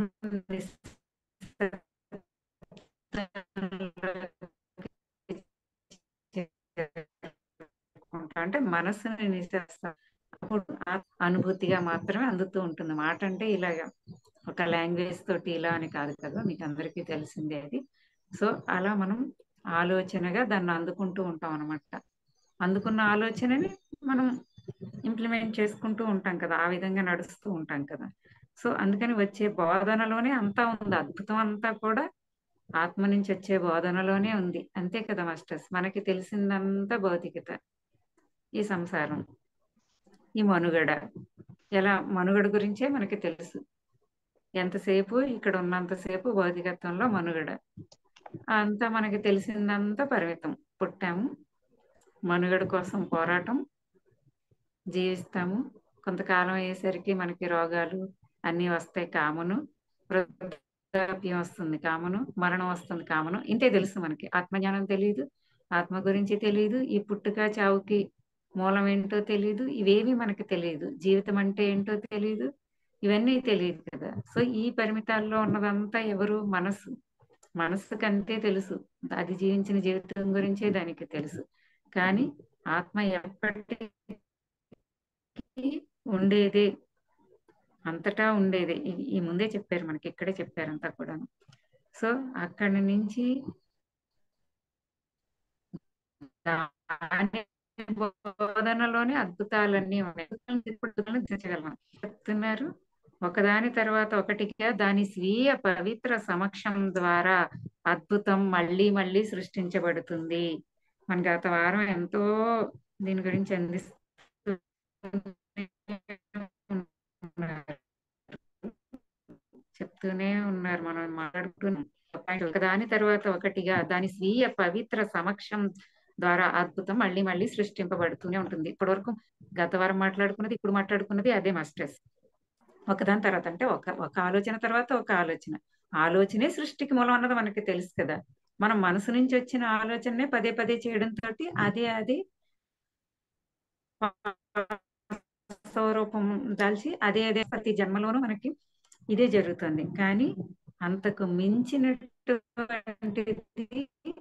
అంటే మనస్సుని నిశ్చేస్తాం అప్పుడు అనుభూతిగా మాత్రమే అందుతూ ఉంటుంది మాట అంటే ఇలాగా ఒక లాంగ్వేజ్ తోటి ఇలా అని కాదు కదా మీకు అందరికీ తెలిసిందే అది సో అలా మనం ఆలోచనగా దాన్ని అందుకుంటూ ఉంటాం అనమాట అందుకున్న ఆలోచనని మనం ఇంప్లిమెంట్ చేసుకుంటూ ఉంటాం కదా ఆ విధంగా నడుస్తూ ఉంటాం కదా సో అందుకని వచ్చే బోధనలోనే అంతా ఉంది అద్భుతం అంతా కూడా ఆత్మ నుంచి వచ్చే బోధనలోనే ఉంది అంతే కదా మాస్టర్స్ మనకి తెలిసిందంతా భౌతికత ఈ సంసారం ఈ మనుగడ ఎలా మనుగడ గురించే మనకి తెలుసు ఎంతసేపు ఇక్కడ ఉన్నంతసేపు భౌతికత్వంలో మనుగడ అంతా మనకి తెలిసిందంతా పరిమితం పుట్టాము మనుగడ కోసం పోరాటం జీవిస్తాము కొంతకాలం అయ్యేసరికి మనకి రోగాలు అన్నీ వస్తాయి కామను వృద్ధాప్యం వస్తుంది కామను మరణం వస్తుంది కామను ఇంతే తెలుసు మనకి ఆత్మజ్ఞానం తెలియదు ఆత్మ గురించి తెలియదు ఈ పుట్టుక చావుకి మూలం ఏంటో తెలియదు ఇవేవి మనకి తెలియదు జీవితం అంటే ఏంటో తెలియదు ఇవన్నీ తెలియదు కదా సో ఈ పరిమితాల్లో ఉన్నదంతా ఎవరు మనసు మనస్సుకి అంతే తెలుసు అది జీవించిన జీవితం గురించే దానికి తెలుసు కానీ ఆత్మ ఎప్పటికీ ఉండేదే అంతటా ఉండేదే ఈ ముందే చెప్పారు మనకి ఇక్కడే చెప్పారు అంతా కూడా సో అక్కడి నుంచి బోధనలోనే అద్భుతాలన్నీ ఉన్నాయి చెప్తున్నారు ఒకదాని తర్వాత ఒకటిగా దాని స్వీయ పవిత్ర సమక్షం ద్వారా అద్భుతం మళ్ళీ మళ్ళీ సృష్టించబడుతుంది మన గత వారం ఎంతో దీని గురించి అందిస్తూ చెప్తూనే ఉన్నారు మనం మాట్లాడుతున్నాం ఒకదాని తర్వాత ఒకటిగా దాని స్వీయ పవిత్ర సమక్షం ద్వారా అద్భుతం మళ్ళీ మళ్ళీ సృష్టింపబడుతూనే ఉంటుంది ఇప్పటి వరకు గత వారం మాట్లాడుకున్నది ఇప్పుడు మాట్లాడుకున్నది అదే మాస్టర్స్ ఒకదాని తర్వాత అంటే ఒక ఒక ఆలోచన తర్వాత ఒక ఆలోచన ఆలోచనే సృష్టికి మూలం అన్నది మనకి తెలుసు కదా మనం మనసు నుంచి వచ్చిన ఆలోచననే పదే పదే చేయడం తోటి అదే అది స్వరూపం దాల్చి అదే అదే ప్రతి జన్మలోనూ మనకి ఇదే జరుగుతుంది కానీ అంతకు మించినటువంటిది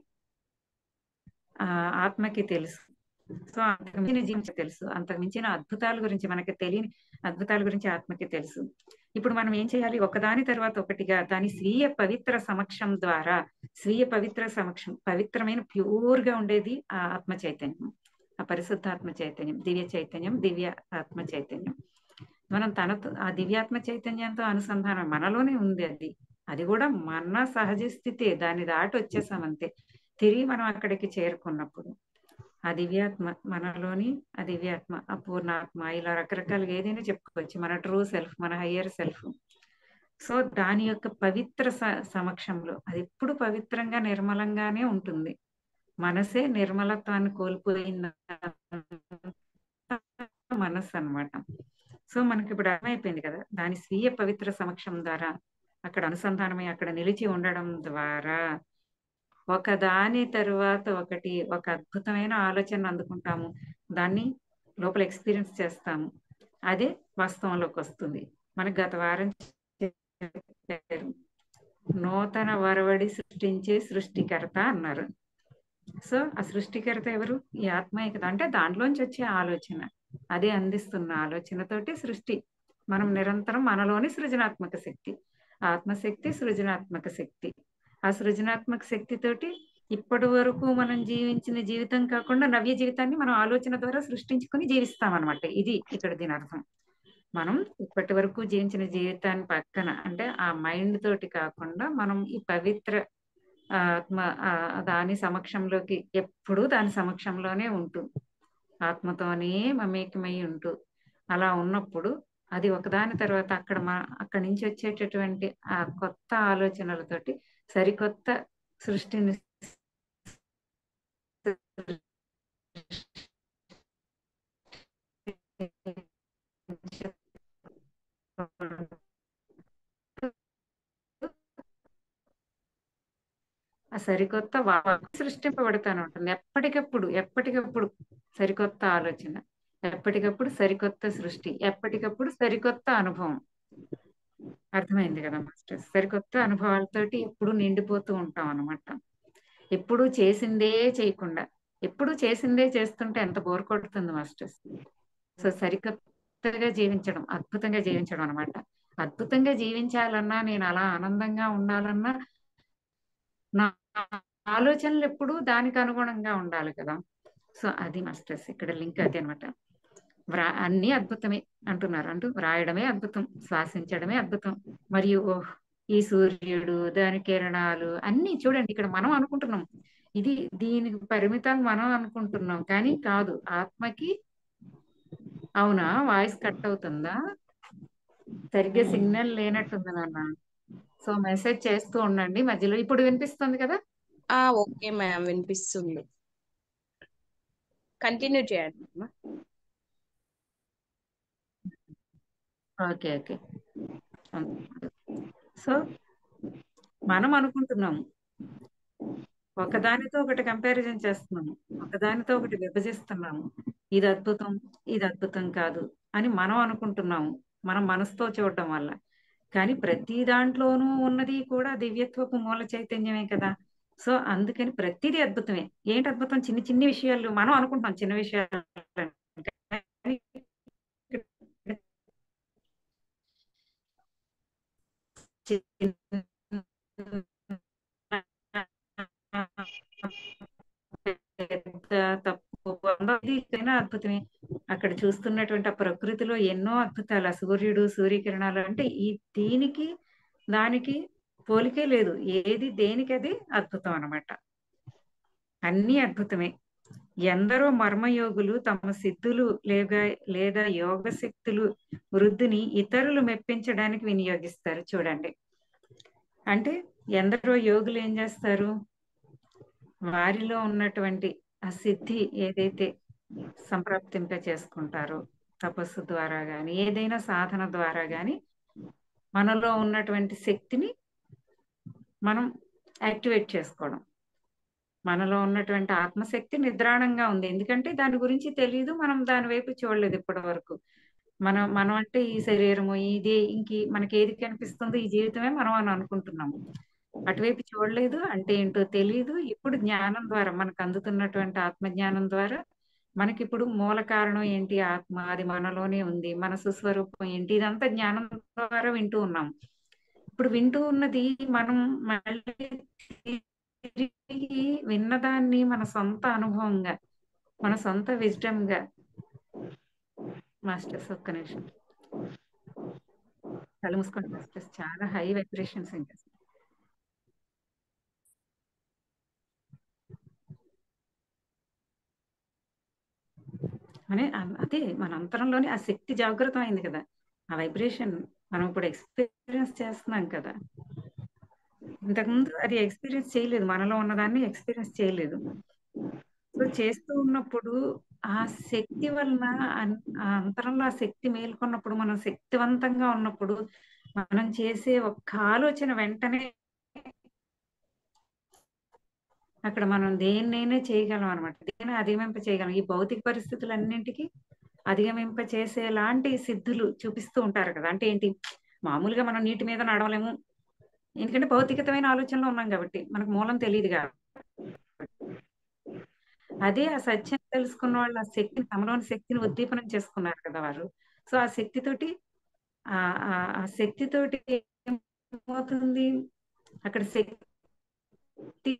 ఆ ఆత్మకి తెలుసు సో అంతకు మించిన జీవించ తెలుసు అంతకు మించిన అద్భుతాల గురించి మనకి తెలియని అద్భుతాల గురించి ఆత్మకి తెలుసు ఇప్పుడు మనం ఏం చేయాలి ఒకదాని తర్వాత ఒకటిగా దాని స్వీయ పవిత్ర సమక్షం ద్వారా స్వీయ పవిత్ర సమక్షం పవిత్రమైన ప్యూర్ గా ఉండేది ఆ ఆత్మ చైతన్యం ఆ పరిశుద్ధాత్మ చైతన్యం దివ్య చైతన్యం దివ్య ఆత్మ చైతన్యం మనం తనతో ఆ దివ్యాత్మ చైతన్యంతో అనుసంధానం మనలోనే ఉంది అది అది కూడా మన సహజ స్థితి దాన్ని దాటి వచ్చేసాం అంతే తిరిగి మనం అక్కడికి చేరుకున్నప్పుడు ఆ దివ్యాత్మ మనలోని ఆ దివ్యాత్మ ఆ పూర్ణాత్మ ఇలా రకరకాలుగా ఏదైనా చెప్పుకోవచ్చు మన ట్రూ సెల్ఫ్ మన హయ్యర్ సెల్ఫ్ సో దాని యొక్క పవిత్ర సమక్షంలో అది ఎప్పుడు పవిత్రంగా నిర్మలంగానే ఉంటుంది మనసే నిర్మలత్వాన్ని కోల్పోయిన మనస్సు అనమాట సో మనకి ఇప్పుడు అర్థమైపోయింది కదా దాని స్వీయ పవిత్ర సమక్షం ద్వారా అక్కడ అనుసంధానమై అక్కడ నిలిచి ఉండడం ద్వారా ఒక దాని తరువాత ఒకటి ఒక అద్భుతమైన ఆలోచన అందుకుంటాము దాన్ని లోపల ఎక్స్పీరియన్స్ చేస్తాము అదే వాస్తవంలోకి వస్తుంది మనకు గత వారం నూతన వరవడి సృష్టించే సృష్టికర్త అన్నారు సో ఆ సృష్టికర్త ఎవరు ఈ ఆత్మ కదా అంటే దాంట్లోంచి వచ్చే ఆలోచన అదే అందిస్తున్న ఆలోచనతోటి సృష్టి మనం నిరంతరం మనలోని సృజనాత్మక శక్తి ఆత్మశక్తి సృజనాత్మక శక్తి ఆ సృజనాత్మక శక్తితోటి ఇప్పటి వరకు మనం జీవించిన జీవితం కాకుండా నవ్య జీవితాన్ని మనం ఆలోచన ద్వారా సృష్టించుకుని జీవిస్తాం అనమాట ఇది ఇక్కడ దీని అర్థం మనం ఇప్పటి వరకు జీవించిన జీవితాన్ని పక్కన అంటే ఆ మైండ్ తోటి కాకుండా మనం ఈ పవిత్ర ఆత్మ దాని సమక్షంలోకి ఎప్పుడూ దాని సమక్షంలోనే ఉంటూ ఆత్మతోనే మమేకమై ఉంటూ అలా ఉన్నప్పుడు అది ఒకదాని తర్వాత అక్కడ మా అక్కడి నుంచి వచ్చేటటువంటి ఆ కొత్త ఆలోచనలతోటి సరికొత్త సృష్టిని ఆ సరికొత్త సృష్టింపబడతాను ఉంటుంది ఎప్పటికప్పుడు ఎప్పటికప్పుడు సరికొత్త ఆలోచన ఎప్పటికప్పుడు సరికొత్త సృష్టి ఎప్పటికప్పుడు సరికొత్త అనుభవం అర్థమైంది కదా మాస్టర్ సరికొత్త అనుభవాలతోటి ఎప్పుడు నిండిపోతూ ఉంటాం అనమాట ఎప్పుడు చేసిందే చేయకుండా ఎప్పుడు చేసిందే చేస్తుంటే ఎంత బోర్ కొడుతుంది మాస్టర్స్ సో సరికొత్తగా జీవించడం అద్భుతంగా జీవించడం అనమాట అద్భుతంగా జీవించాలన్నా నేను అలా ఆనందంగా ఉండాలన్నా నా ఆలోచనలు ఎప్పుడు దానికి అనుగుణంగా ఉండాలి కదా సో అది మాస్టర్స్ ఇక్కడ లింక్ అది అనమాట వ్రా అన్ని అద్భుతమే అంటున్నారు అంటూ వ్రాయడమే అద్భుతం శ్వాసించడమే అద్భుతం మరియు ఓహ్ ఈ సూర్యుడు దాని కిరణాలు అన్ని చూడండి ఇక్కడ మనం అనుకుంటున్నాం ఇది దీనికి పరిమితాలు మనం అనుకుంటున్నాం కానీ కాదు ఆత్మకి అవునా వాయిస్ కట్ అవుతుందా సరిగ్గా సిగ్నల్ లేనట్టుంది నాన్న సో మెసేజ్ చేస్తూ ఉండండి మధ్యలో ఇప్పుడు వినిపిస్తుంది కదా ఆ ఓకే మ్యామ్ వినిపిస్తుంది కంటిన్యూ చేయండి ఓకే ఓకే సో మనం అనుకుంటున్నాము ఒకదానితో ఒకటి కంపారిజన్ చేస్తున్నాము ఒకదానితో ఒకటి విభజిస్తున్నాము ఇది అద్భుతం ఇది అద్భుతం కాదు అని మనం అనుకుంటున్నాము మనం మనసుతో చూడడం వల్ల కానీ ప్రతి దాంట్లోనూ ఉన్నది కూడా దివ్యత్వపు మూల చైతన్యమే కదా సో అందుకని ప్రతిదీ అద్భుతమే ఏంటి అద్భుతం చిన్న చిన్ని విషయాలు మనం అనుకుంటాం చిన్న విషయాలు తప్పు అద్భుతమే అక్కడ చూస్తున్నటువంటి ఆ ప్రకృతిలో ఎన్నో అద్భుతాలు ఆ సూర్యుడు సూర్యకిరణాలు అంటే ఈ దీనికి దానికి పోలికే లేదు ఏది దేనికి అది అద్భుతం అనమాట అన్ని అద్భుతమే ఎందరో మర్మయోగులు తమ సిద్ధులు లేక లేదా యోగ శక్తులు వృద్ధిని ఇతరులు మెప్పించడానికి వినియోగిస్తారు చూడండి అంటే ఎందరో యోగులు ఏం చేస్తారు వారిలో ఉన్నటువంటి ఆ సిద్ధి ఏదైతే సంప్రాప్తింప చేసుకుంటారో తపస్సు ద్వారా గాని ఏదైనా సాధన ద్వారా గాని మనలో ఉన్నటువంటి శక్తిని మనం యాక్టివేట్ చేసుకోవడం మనలో ఉన్నటువంటి ఆత్మశక్తి నిద్రాణంగా ఉంది ఎందుకంటే దాని గురించి తెలియదు మనం దాని వైపు చూడలేదు ఇప్పటి వరకు మనం మనం అంటే ఈ శరీరము ఇది ఇంక మనకి ఏది కనిపిస్తుందో ఈ జీవితమే మనం అని అనుకుంటున్నాము అటువైపు చూడలేదు అంటే ఏంటో తెలియదు ఇప్పుడు జ్ఞానం ద్వారా మనకు అందుతున్నటువంటి ఆత్మజ్ఞానం ద్వారా మనకి ఇప్పుడు మూల కారణం ఏంటి ఆత్మ అది మనలోనే ఉంది మన సుస్వరూపం ఏంటి ఇదంతా జ్ఞానం ద్వారా వింటూ ఉన్నాం ఇప్పుడు వింటూ ఉన్నది మనం మళ్ళీ తిరిగి విన్నదాన్ని మన సొంత అనుభవంగా మన సొంత విజ్డమ్ గా మాస్టర్స్ ఒక్క నిమిషం కళ్ళు మూసుకోండి మాస్టర్స్ చాలా హై వైబ్రేషన్స్ ఇంకా అనే అ- అదే మన అంతరంలోనే ఆ శక్తి జాగృతం అయింది కదా ఆ వైబ్రేషన్ మనం ఇప్పుడు ఎక్స్పీరియన్స్ చేస్తున్నాం కదా ఇంతకుముందు అది ఎక్స్పీరియన్స్ చేయలేదు మనలో ఉన్నదాన్ని ఎక్స్పీరియన్స్ చేయలేదు సో చేస్తూ ఉన్నప్పుడు ఆ శక్తి వలన అన్- ఆ అంతరంలో ఆ శక్తి మేల్కొన్నప్పుడు మనం శక్తివంతంగా ఉన్నప్పుడు మనం చేసే ఒక్క ఆలోచన వెంటనే అక్కడ మనం దేన్నైనా చేయగలం అనమాట దేని అధిగమింప చేయగలం ఈ భౌతిక పరిస్థితులన్నింటికి అధిగమింప చేసేలాంటి సిద్ధులు చూపిస్తూ ఉంటారు కదా అంటే ఏంటి మామూలుగా మనం నీటి మీద నడవలేము ఎందుకంటే భౌతికతమైన ఆలోచనలో ఉన్నాం కాబట్టి మనకు మూలం తెలియదు కాబట్టి అదే ఆ సత్యం తెలుసుకున్న వాళ్ళు ఆ శక్తిని తమలోని శక్తిని ఉద్దీపనం చేసుకున్నారు కదా వారు సో ఆ శక్తితోటి ఆ ఆ- ఆ శక్తితోటి ఏమవుతుంది అక్కడ శక్తి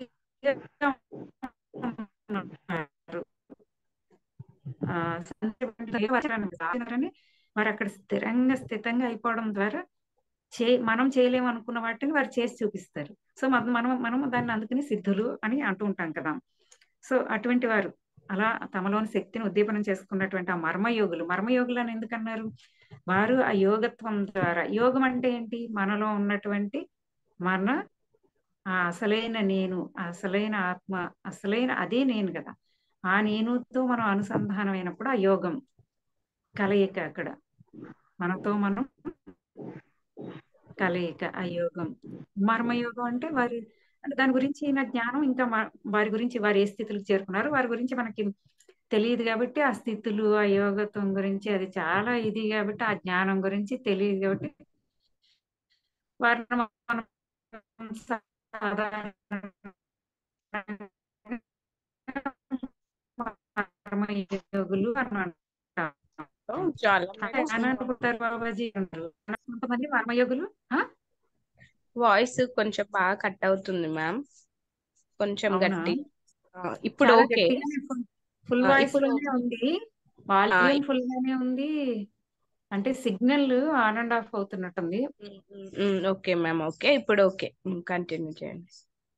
ఉన్నారు. ఆ సందర్భంలో వారు అక్కడ స్థిరంగా స్థితంగా అయిపోవడం ద్వారా చే మనం చేయలేము అనుకున్న వాటిని వారు చేసి చూపిస్తారు సో మనం మనం మనం దాన్ని అందుకని సిద్ధులు అని అంటూ ఉంటాం కదా సో అటువంటి వారు అలా తమలోని శక్తిని ఉద్దీపనం చేసుకున్నటువంటి ఆ మర్మయోగులు మర్మయోగులు అని ఎందుకన్నారు వారు ఆ యోగత్వం ద్వారా యోగం అంటే ఏంటి మనలో ఉన్నటువంటి మన ఆ అసలైన నేను ఆ అసలైన ఆత్మ అసలైన అదే నేను కదా ఆ నేనుతో మనం అనుసంధానమైనప్పుడు ఆ యోగం కలయిక అక్కడ మనతో మనం కలయిక ఆ యోగం మర్మయోగం అంటే వారి అంటే దాని గురించి నా జ్ఞానం ఇంకా మా- వారి గురించి వారు ఏ స్థితులకు చేరుకున్నారు వారి గురించి మనకి తెలియదు కాబట్టి ఆ స్థితులు ఆ యోగత్వం గురించి అది చాలా ఇది కాబట్టి ఆ జ్ఞానం గురించి తెలియదు కాబట్టి వారిని మనం కర్మయోగులు అని అంటాం చాలా జ్ఞానాన్ని పొందారు బాబాజీ అంటారు కొంతమంది కర్మయోగులు ఆ? వాయిస్ కొంచెం బాగా కట్ అవుతుంది మ్యామ్ కొంచెం అవునా? గట్టి ఆ, ఇప్పుడు చాలా ఓకే గట్టిగానే ఫుల్- ఫుల్ ఆ, వాయిస్ ఇప్పుడు లోనే ఉంది వాల్యూమ్ ఫుల్ గానే ఉంది అంటే సిగ్నల్ ఆన్ అండ్ ఆఫ్ అవుతున్నట్టుంది um, um, um, okay ma'am okay ఇప్పుడు ఓకే కంటిన్యూ చేయండి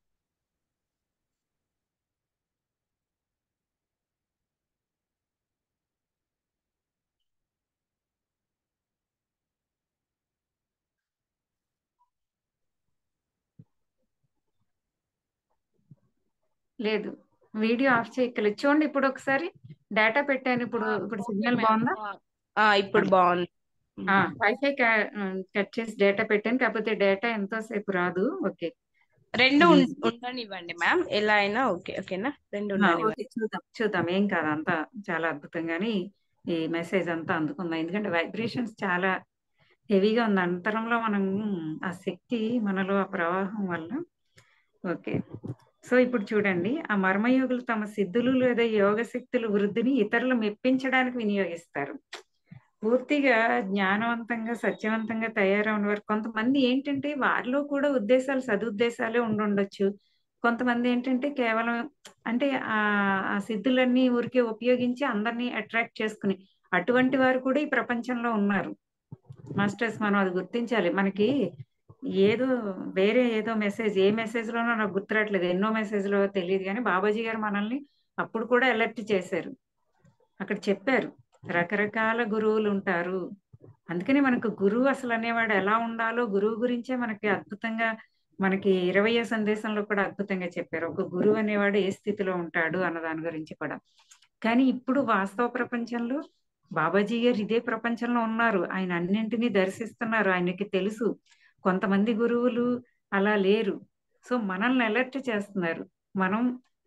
లేదు వీడియో ఆఫ్ చేయక్కలేదు చూడండి ఇప్పుడు ఒకసారి డేటా పెట్టాను ఇప్పుడు ఆ, ఇప్పుడు ఓకే సిగ్నల్ మ్యామ్ బాగుందా ఆ, ఆ, ఇప్పుడు బాగుంది ఆ, వైఫై కట్ చేసి డేటా పెట్టాను కాకపోతే డేటా ఎంతోసేపు రాదు ఓకే రెండు ఇది ఉం- ఉండనివ్వండి మ్యామ్ ఎలా అయినా ఓకే ఓకేనా రెండు ఆ, ఉండనివ్వండి ఓకే చూద్దాం చూద్దాం ఏం కాదు అంతా చాలా అద్భుతంగాని ఈ మెసేజ్ అంతా అందుకుందాం ఎందుకంటే వైబ్రేషన్స్ చాలా హెవీగా ఉంది అంతరంలో మనం ఆ శక్తి మనలో ఆ ప్రవాహం వల్ల ఓకే సో ఇప్పుడు చూడండి ఆ మర్మయోగులు తమ సిద్ధులు లేదా యోగ శక్తుల వృద్ధిని ఇతరులు మెప్పించడానికి వినియోగిస్తారు పూర్తిగా జ్ఞానవంతంగా సత్యవంతంగా తయారవని వారు కొంతమంది ఏంటంటే వారిలో కూడా ఉద్దేశాలు సదుద్దేశాలే ఉండుండొచ్చు కొంతమంది ఏంటంటే కేవలం అంటే ఆ ఆ సిద్ధులన్నీ ఊరికే ఉపయోగించి అందరినీ అట్రాక్ట్ చేసుకుని అటువంటి వారు కూడా ఈ ప్రపంచంలో ఉన్నారు మాస్టర్స్ మనం అది గుర్తించాలి మనకి ఏదో వేరే ఏదో మెసేజ్ ఏ మెసేజ్ లోనో నాకు గుర్తురాట్లేదు ఎన్నో మెసేజ్ లో తెలియదు కానీ బాబాజీ గారు మనల్ని అప్పుడు కూడా అలర్ట్ చేశారు అక్కడ చెప్పారు రకరకాల గురువులు ఉంటారు అందుకని మనకు గురువు అసలు అనేవాడు ఎలా ఉండాలో గురువు గురించే మనకి అద్భుతంగా మనకి ఇరవయో సందేశంలో కూడా అద్భుతంగా చెప్పారు ఒక గురువు అనేవాడు ఏ స్థితిలో ఉంటాడు అన్న దాని గురించి కూడా కానీ ఇప్పుడు వాస్తవ ప్రపంచంలో బాబాజీ గారు ఇదే ప్రపంచంలో ఉన్నారు ఆయన అన్నింటినీ దర్శిస్తున్నారు ఆయనకి తెలుసు కొంతమంది గురువులు అలా లేరు సో మనల్ని అలర్ట్ చేస్తున్నారు మనం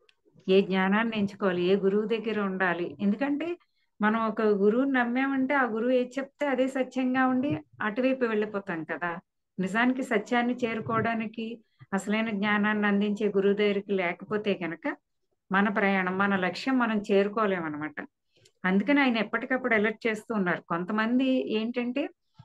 ఏ జ్ఞానాన్ని ఎంచుకోవాలి ఏ గురువు దగ్గర ఉండాలి ఎందుకంటే మనం ఒక గురువుని నమ్మామంటే ఆ గురువు ఏది చెప్తే అదే సత్యంగా ఉండి అటువైపు వెళ్ళిపోతాం కదా నిజానికి సత్యాన్ని చేరుకోవడానికి అసలైన జ్ఞానాన్ని అందించే గురువు దగ్గరికి లేకపోతే కనుక మన ప్రయాణం మన లక్ష్యం మనం చేరుకోలేమన్నమాట అందుకని ఆయన ఎప్పటికప్పుడు అలర్ట్ చేస్తూ ఉన్నారు కొంతమంది ఏంటంటే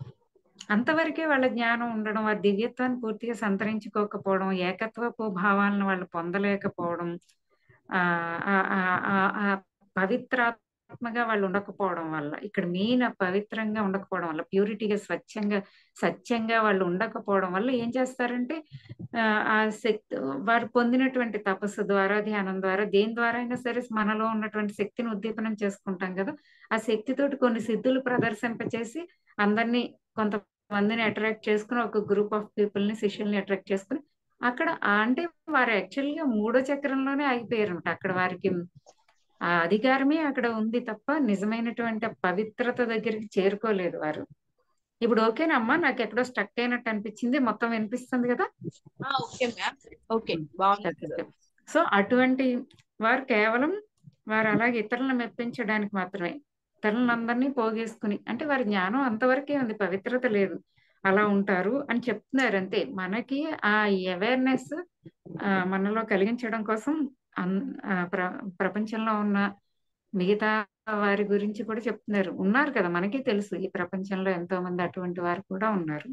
అంతవరకే వాళ్ళ జ్ఞానం ఉండడం వారి దివ్యత్వాన్ని పూర్తిగా సంతరించుకోకపోవడం ఏకత్వపు భావాలను వాళ్ళు పొందలేకపోవడం ఆ ఆ ఆ ఆ పవిత్రాత్మగా వాళ్ళు ఉండకపోవడం వల్ల ఇక్కడ మెయిన్ పవిత్రంగా ఉండకపోవడం వల్ల ప్యూరిటీగా స్వచ్ఛంగా సత్యంగా వాళ్ళు ఉండకపోవడం వల్ల ఏం చేస్తారంటే ఆ శక్తి వారు పొందినటువంటి తపస్సు ద్వారా ధ్యానం ద్వారా దేని ద్వారా అయినా సరే మనలో ఉన్నటువంటి శక్తిని ఉద్దీపనం చేసుకుంటాం కదా ఆ శక్తితోటి కొన్ని సిద్ధులు ప్రదర్శింపచేసి అందరినీ కొంతమందిని అట్రాక్ట్ చేసుకుని ఒక గ్రూప్ ఆఫ్ పీపుల్ ని శిష్యుల్ని అట్రాక్ట్ చేసుకుని అక్కడ అంటే వారు యాక్చువల్ గా మూడో చక్రంలోనే ఆగిపోయారు అక్కడ వారికి ఆ అధికారమే అక్కడ ఉంది తప్ప నిజమైనటువంటి పవిత్రత దగ్గరికి చేరుకోలేదు వారు ఇప్పుడు ఓకేనమ్మా నాకు ఎక్కడో స్టక్ అయినట్టు అనిపించింది మొత్తం వినిపిస్తుంది కదా ఓకే మ్యామ్ ఓకే బాగుంది సో అటువంటి వారు కేవలం వారు అలాగే ఇతరులను మెప్పించడానికి మాత్రమే ఇతరులందరినీ పోగేసుకుని అంటే వారి జ్ఞానం అంతవరకే ఉంది పవిత్రత లేదు అలా ఉంటారు అని చెప్తున్నారు అంతే మనకి ఆ అవేర్నెస్ మనలో కలిగించడం కోసం ప్ర ప్రపంచంలో ఉన్న మిగతా వారి గురించి కూడా చెప్తున్నారు ఉన్నారు కదా మనకి తెలుసు ఈ ప్రపంచంలో ఎంతో మంది అటువంటి వారు కూడా ఉన్నారు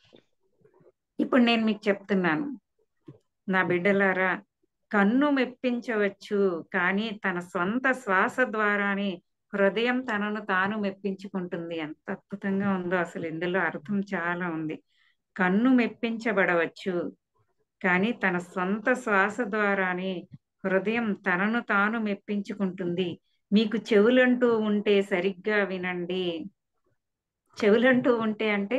ఇప్పుడు నేను మీకు చెప్తున్నాను నా బిడ్డలారా కన్ను మెప్పించవచ్చు కానీ తన సొంత శ్వాస ద్వారానే హృదయం తనను తాను మెప్పించుకుంటుంది ఎంత అద్భుతంగా ఉందో అసలు ఇందులో అర్థం చాలా ఉంది కన్ను మెప్పించబడవచ్చు కానీ తన సొంత శ్వాస ద్వారానే హృదయం తనను తాను మెప్పించుకుంటుంది మీకు చెవులంటూ ఉంటే సరిగ్గా వినండి చెవులంటూ ఉంటే అంటే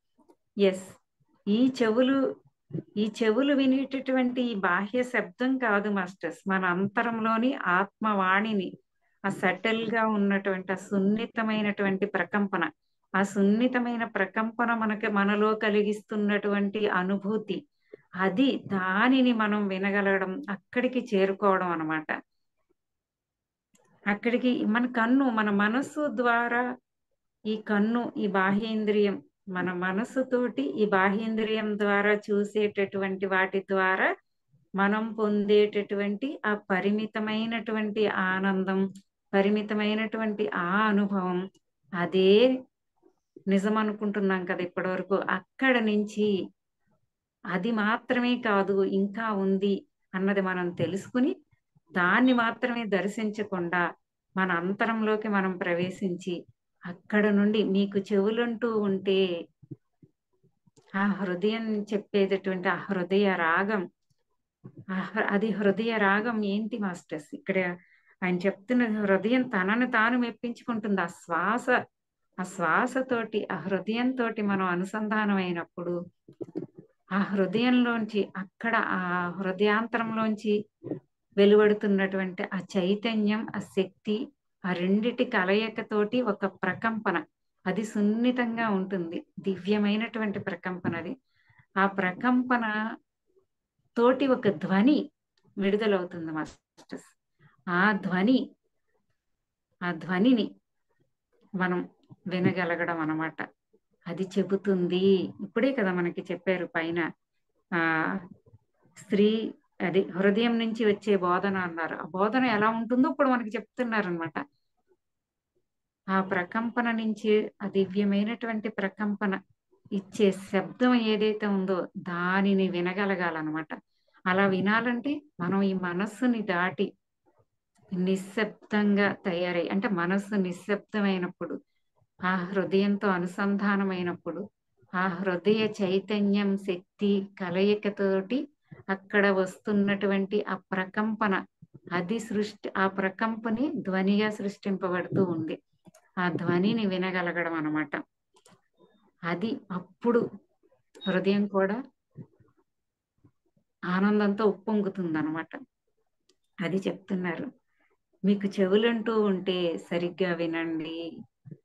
ఎస్ ఈ చెవులు ఈ చెవులు వినేటటువంటి ఈ బాహ్య శబ్దం కాదు మాస్టర్స్ మన అంతరంలోని ఆత్మవాణిని ఆ సటిల్ గా ఉన్నటువంటి ఆ సున్నితమైనటువంటి ప్రకంపన ఆ సున్నితమైన ప్రకంపన మనకి మనలో కలిగిస్తున్నటువంటి అనుభూతి అది దానిని మనం వినగలగడం అక్కడికి చేరుకోవడం అనమాట అక్కడికి మన కన్ను మన మనస్సు ద్వారా ఈ కన్ను ఈ బాహ్యేంద్రియం మన మనస్సుతోటి ఈ బాహ్యేంద్రియం ద్వారా చూసేటటువంటి వాటి ద్వారా మనం పొందేటటువంటి ఆ పరిమితమైనటువంటి ఆనందం పరిమితమైనటువంటి ఆ అనుభవం అదే నిజం అనుకుంటున్నాం కదా ఇప్పటి వరకు అక్కడ నుంచి అది మాత్రమే కాదు ఇంకా ఉంది అన్నది మనం తెలుసుకుని దాన్ని మాత్రమే దర్శించకుండా మన అంతరంలోకి మనం ప్రవేశించి అక్కడ నుండి మీకు చెవులంటూ ఉంటే ఆ హృదయం చెప్పేటటువంటి ఆ హృదయ రాగం అది హృదయ రాగం ఏంటి మాస్టర్స్ ఇక్కడ ఆయన చెప్తున్న హృదయం తనను తాను మెప్పించుకుంటుంది ఆ శ్వాస ఆ శ్వాసతోటి ఆ హృదయంతో మనం అనుసంధానం అయినప్పుడు ఆ హృదయంలోంచి అక్కడ ఆ హృదయాంతరంలోంచి వెలువడుతున్నటువంటి ఆ చైతన్యం ఆ శక్తి ఆ రెండిటి కలయికతోటి ఒక ప్రకంపన అది సున్నితంగా ఉంటుంది దివ్యమైనటువంటి ప్రకంపన అది ఆ ప్రకంపన తోటి ఒక ధ్వని విడుదలవుతుంది మాస్టర్స్ ఆ ధ్వని ఆ ధ్వనిని మనం వినగలగడం అనమాట అది చెబుతుంది ఇప్పుడే కదా మనకి చెప్పారు పైన ఆ స్త్రీ అది హృదయం నుంచి వచ్చే బోధన అన్నారు ఆ బోధన ఎలా ఉంటుందో ఇప్పుడు మనకి చెప్తున్నారు అనమాట ఆ ప్రకంపన నుంచి ఆ దివ్యమైనటువంటి ప్రకంపన ఇచ్చే శబ్దం ఏదైతే ఉందో దానిని వినగలగాలన్నమాట అలా వినాలంటే మనం ఈ మనస్సుని దాటి నిశ్శబ్దంగా తయారై అంటే మనస్సు నిశ్శబ్దమైనప్పుడు ఆ హృదయంతో అనుసంధానమైనప్పుడు ఆ హృదయ చైతన్యం శక్తి కలయికతోటి అక్కడ వస్తున్నటువంటి ఆ ప్రకంపన అది సృష్టి ఆ ప్రకంపని ధ్వనిగా సృష్టింపబడుతూ ఉంది ఆ ధ్వనిని వినగలగడం అనమాట అది అప్పుడు హృదయం కూడా ఆనందంతో ఉప్పొంగుతుంది అనమాట అది చెప్తున్నారు మీకు చెవులంటూ ఉంటే సరిగ్గా వినండి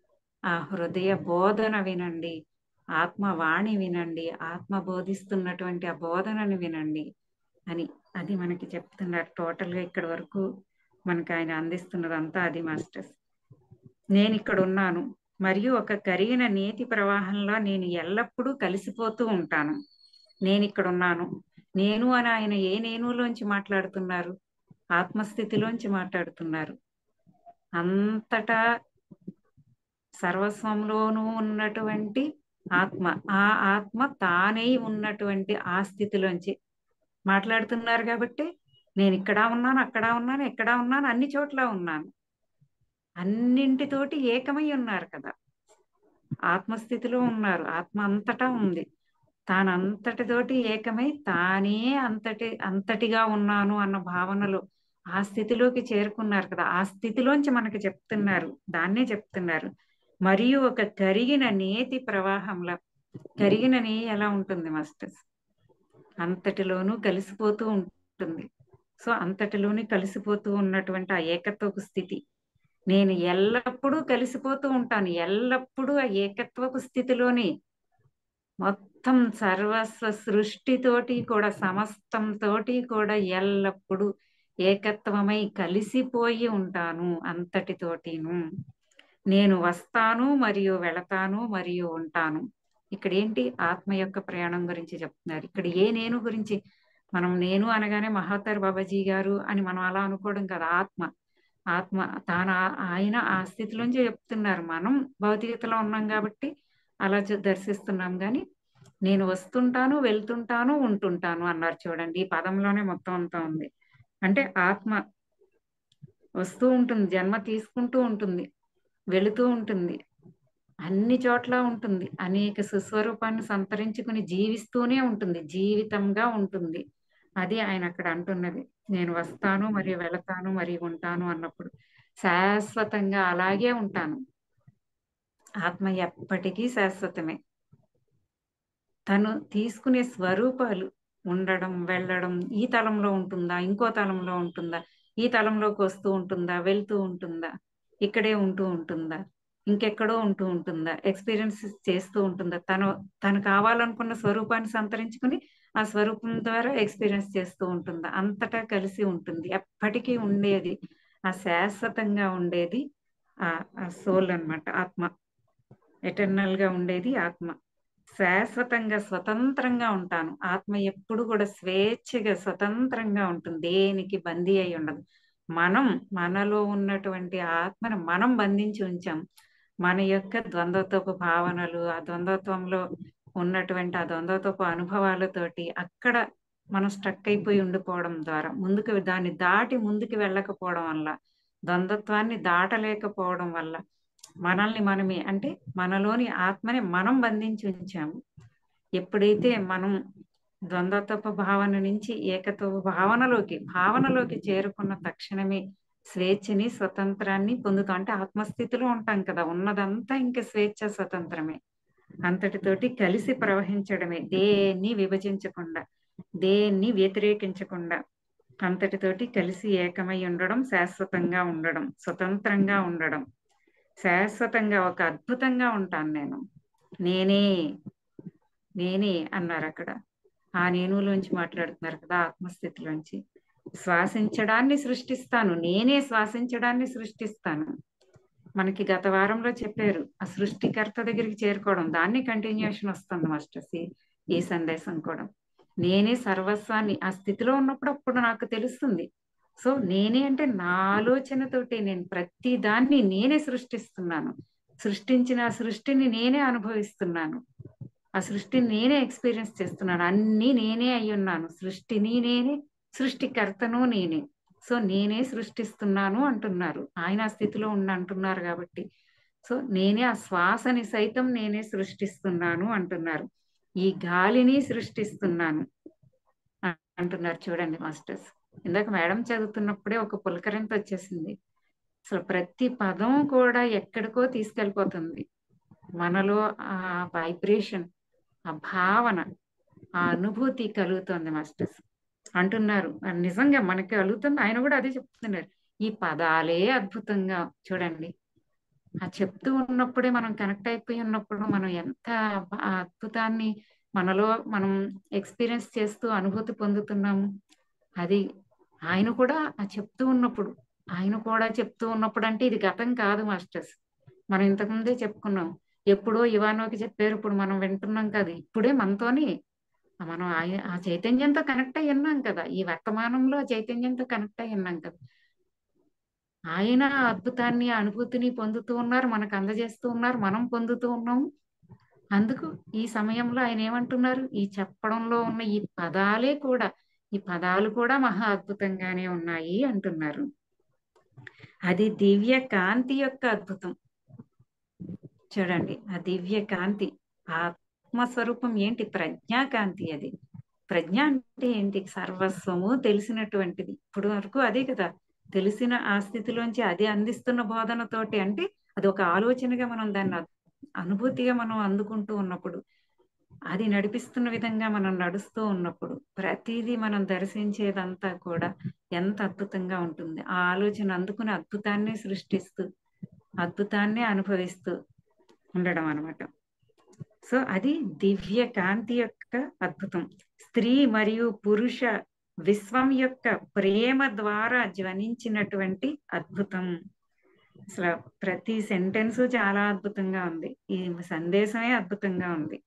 ఆ హృదయ బోధన వినండి ఆత్మవాణి వినండి ఆత్మ బోధిస్తున్నటువంటి ఆ బోధనని వినండి అని అది మనకి చెప్తున్నారు టోటల్ గా ఇక్కడ వరకు మనకి ఆయన అందిస్తున్నదంతా అది మాస్టర్స్ నేను ఇక్కడ ఉన్నాను మరియు ఒక కరిగిన నీతి ప్రవాహంలో నేను ఎల్లప్పుడూ కలిసిపోతూ ఉంటాను నేను ఇక్కడ ఉన్నాను నేను అని ఆయన ఏ నేనులోంచి మాట్లాడుతున్నారు ఆత్మస్థితిలోంచి మాట్లాడుతున్నారు అంతటా సర్వస్వంలోనూ ఉన్నటువంటి ఆత్మ ఆ ఆత్మ తానై ఉన్నటువంటి ఆ స్థితిలోంచి మాట్లాడుతున్నారు కాబట్టి నేను ఇక్కడ ఉన్నాను అక్కడ ఉన్నాను ఎక్కడ ఉన్నాను అన్ని చోట్ల ఉన్నాను అన్నింటితోటి ఏకమై ఉన్నారు కదా ఆత్మస్థితిలో ఉన్నారు ఆత్మ అంతటా ఉంది తాను అంతటితోటి ఏకమై తానే అంతటి అంతటిగా ఉన్నాను అన్న భావనలో ఆ స్థితిలోకి చేరుకున్నారు కదా ఆ స్థితిలోంచి మనకి చెప్తున్నారు దాన్నే చెప్తున్నారు మరియు ఒక కరిగిన నేతి ప్రవాహంలో కరిగిన నెయ్యి ఎలా ఉంటుంది మాస్టర్స్ అంతటిలోనూ కలిసిపోతూ ఉంటుంది సో అంతటిలోని కలిసిపోతూ ఉన్నటువంటి ఆ ఏకత్వపు స్థితి నేను ఎల్లప్పుడూ కలిసిపోతూ ఉంటాను ఎల్లప్పుడూ ఆ ఏకత్వపు స్థితిలోని మొత్తం సర్వస్వ సృష్టితోటి కూడా సమస్తం తోటి కూడా ఎల్లప్పుడూ ఏకత్వమై కలిసిపోయి ఉంటాను అంతటితోటిను నేను వస్తాను మరియు వెళతాను మరియు ఉంటాను ఇక్కడ ఏంటి ఆత్మ యొక్క ప్రయాణం గురించి చెప్తున్నారు ఇక్కడ ఏ నేను గురించి మనం నేను అనగానే మహాతర్ బాబాజీ గారు అని మనం అలా అనుకోవడం కదా ఆత్మ ఆత్మ తాను ఆయన ఆ స్థితిలోంచి చెప్తున్నారు మనం భౌతికతలో ఉన్నాం కాబట్టి అలా దర్శిస్తున్నాం కానీ నేను వస్తుంటాను వెళ్తుంటాను ఉంటుంటాను అన్నారు చూడండి ఈ పదంలోనే మొత్తం అంతా ఉంది అంటే ఆత్మ వస్తూ ఉంటుంది జన్మ తీసుకుంటూ ఉంటుంది వెళుతూ ఉంటుంది అన్ని చోట్ల ఉంటుంది అనేక సుస్వరూపాన్ని సంతరించుకుని జీవిస్తూనే ఉంటుంది జీవితంగా ఉంటుంది అది ఆయన అక్కడ అంటున్నది నేను వస్తాను మరియు వెళతాను మరియు ఉంటాను అన్నప్పుడు శాశ్వతంగా అలాగే ఉంటాను ఆత్మ ఎప్పటికీ శాశ్వతమే తను తీసుకునే స్వరూపాలు ఉండడం వెళ్ళడం ఈ తలంలో ఉంటుందా ఇంకో తలంలో ఉంటుందా ఈ తలంలోకి వస్తూ ఉంటుందా వెళ్తూ ఉంటుందా ఇక్కడే ఉంటూ ఉంటుందా ఇంకెక్కడో ఉంటూ ఉంటుందా ఎక్స్పీరియన్స్ చేస్తూ ఉంటుందా తను తను కావాలనుకున్న స్వరూపాన్ని సంతరించుకుని ఆ స్వరూపం ద్వారా ఎక్స్పీరియన్స్ చేస్తూ ఉంటుందా అంతటా కలిసి ఉంటుంది ఎప్పటికీ ఉండేది ఆ శాశ్వతంగా ఉండేది ఆ సోల్ అన్నమాట ఆత్మ ఎటర్నల్ గా ఉండేది ఆత్మ శాశ్వతంగా స్వతంత్రంగా ఉంటాను ఆత్మ ఎప్పుడు కూడా స్వేచ్ఛగా స్వతంత్రంగా ఉంటుంది దేనికి బందీ అయి ఉండదు మనం మనలో ఉన్నటువంటి ఆత్మను మనం బంధించి ఉంచాం మన యొక్క ద్వంద్వత్వపు భావనలు ఆ ద్వంద్వత్వంలో ఉన్నటువంటి ఆ ద్వంద్వత్వపు అనుభవాలతోటి అక్కడ మనం స్ట్రక్ అయిపోయి ఉండిపోవడం ద్వారా ముందుకు దాన్ని దాటి ముందుకు వెళ్ళకపోవడం వల్ల ద్వంద్వత్వాన్ని దాటలేకపోవడం వల్ల మనల్ని మనమే అంటే మనలోని ఆత్మని మనం బంధించి ఉంచాము ఎప్పుడైతే మనం ద్వంద్వత్వ భావన నుంచి ఏకత్వ భావనలోకి భావనలోకి చేరుకున్న తక్షణమే స్వేచ్ఛని స్వతంత్రాన్ని పొందుతాం అంటే ఆత్మస్థితిలో ఉంటాం కదా ఉన్నదంతా ఇంకా స్వేచ్ఛ స్వతంత్రమే అంతటితోటి కలిసి ప్రవహించడమే దేన్ని విభజించకుండా దేన్ని వ్యతిరేకించకుండా అంతటితోటి కలిసి ఏకమై ఉండడం శాశ్వతంగా ఉండడం స్వతంత్రంగా ఉండడం శాశ్వతంగా ఒక అద్భుతంగా ఉంటాను నేను నేనే నేనే అన్నారు అక్కడ ఆ నేనులోంచి మాట్లాడుతున్నారు కదా ఆత్మస్థితిలోంచి శ్వాసించడాన్ని సృష్టిస్తాను నేనే శ్వాసించడాన్ని సృష్టిస్తాను మనకి గత వారంలో చెప్పారు ఆ సృష్టికర్త దగ్గరికి చేరుకోవడం దాన్ని కంటిన్యూషన్ వస్తుంది మాస్టర్స్ ఈ సందేశం కూడా నేనే సర్వస్వాన్ని ఆ స్థితిలో ఉన్నప్పుడు అప్పుడు నాకు తెలుస్తుంది సో నేనే అంటే నా ఆలోచనతోటి నేను ప్రతి దాన్ని నేనే సృష్టిస్తున్నాను సృష్టించిన సృష్టిని నేనే అనుభవిస్తున్నాను ఆ సృష్టిని నేనే ఎక్స్పీరియన్స్ చేస్తున్నాను అన్ని నేనే అయి ఉన్నాను సృష్టిని నేనే సృష్టికర్తను నేనే సో నేనే సృష్టిస్తున్నాను అంటున్నారు ఆయన ఆ స్థితిలో ఉన్న అంటున్నారు కాబట్టి సో నేనే ఆ శ్వాసని సైతం నేనే సృష్టిస్తున్నాను అంటున్నారు ఈ గాలిని సృష్టిస్తున్నాను అంటున్నారు చూడండి మాస్టర్స్ ఇందాక మేడం చదువుతున్నప్పుడే ఒక పులకరింత వచ్చేసింది అసలు ప్రతి పదం కూడా ఎక్కడికో తీసుకెళ్ళిపోతుంది మనలో ఆ వైబ్రేషన్ ఆ భావన ఆ అనుభూతి కలుగుతుంది మాస్టర్స్ అంటున్నారు నిజంగా మనకి కలుగుతుంది ఆయన కూడా అదే చెప్తున్నారు ఈ పదాలే అద్భుతంగా చూడండి ఆ చెప్తూ ఉన్నప్పుడే మనం కనెక్ట్ అయిపోయి ఉన్నప్పుడు మనం ఎంత ఆ అద్భుతాన్ని మనలో మనం ఎక్స్పీరియన్స్ చేస్తూ అనుభూతి పొందుతున్నాము అది ఆయన కూడా ఆ చెప్తూ ఉన్నప్పుడు ఆయన కూడా చెప్తూ ఉన్నప్పుడు అంటే ఇది గతం కాదు మాస్టర్స్ మనం ఇంతకుముందే చెప్పుకున్నాం ఎప్పుడో ఇవానోకి చెప్పారు ఇప్పుడు మనం వింటున్నాం కదా ఇప్పుడే మనతోని మనం ఆయ- ఆ చైతన్యంతో కనెక్ట్ అయి ఉన్నాం కదా ఈ వర్తమానంలో ఆ చైతన్యంతో కనెక్ట్ అయి ఉన్నాం కదా ఆయన ఆ అద్భుతాన్ని ఆ అనుభూతిని పొందుతూ ఉన్నారు మనకు అందజేస్తూ ఉన్నారు మనం పొందుతూ ఉన్నాము అందుకు ఈ సమయంలో ఆయన ఏమంటున్నారు ఈ చెప్పడంలో ఉన్న ఈ పదాలే కూడా ఈ పదాలు కూడా మహా అద్భుతంగానే ఉన్నాయి అంటున్నారు అది దివ్య కాంతి యొక్క అద్భుతం చూడండి ఆ దివ్య కాంతి ఆత్మస్వరూపం ఏంటి ప్రజ్ఞాకాంతి అది ప్రజ్ఞ అంటే ఏంటి సర్వస్వము తెలిసినటువంటిది ఇప్పుడు వరకు అదే కదా తెలిసిన ఆ స్థితిలోంచి అది అందిస్తున్న బోధనతోటి అంటే అది ఒక ఆలోచనగా మనం దాన్ని అద్- అనుభూతిగా మనం అందుకుంటూ ఉన్నప్పుడు అది నడిపిస్తున్న విధంగా మనం నడుస్తూ ఉన్నప్పుడు ప్రతిదీ మనం దర్శించేదంతా కూడా ఎంత అద్భుతంగా ఉంటుంది ఆ ఆలోచన అందుకుని అద్భుతాన్ని సృష్టిస్తూ అద్భుతాన్ని అనుభవిస్తూ ఉండడం అన్నమాట సో అది దివ్య కాంతి యొక్క అద్భుతం స్త్రీ మరియు పురుష విశ్వం యొక్క ప్రేమ ద్వారా జ్వనించినటువంటి అద్భుతం అసలు ప్రతి సెంటెన్స్ చాలా అద్భుతంగా ఉంది ఈ సందేశమే అద్భుతంగా ఉంది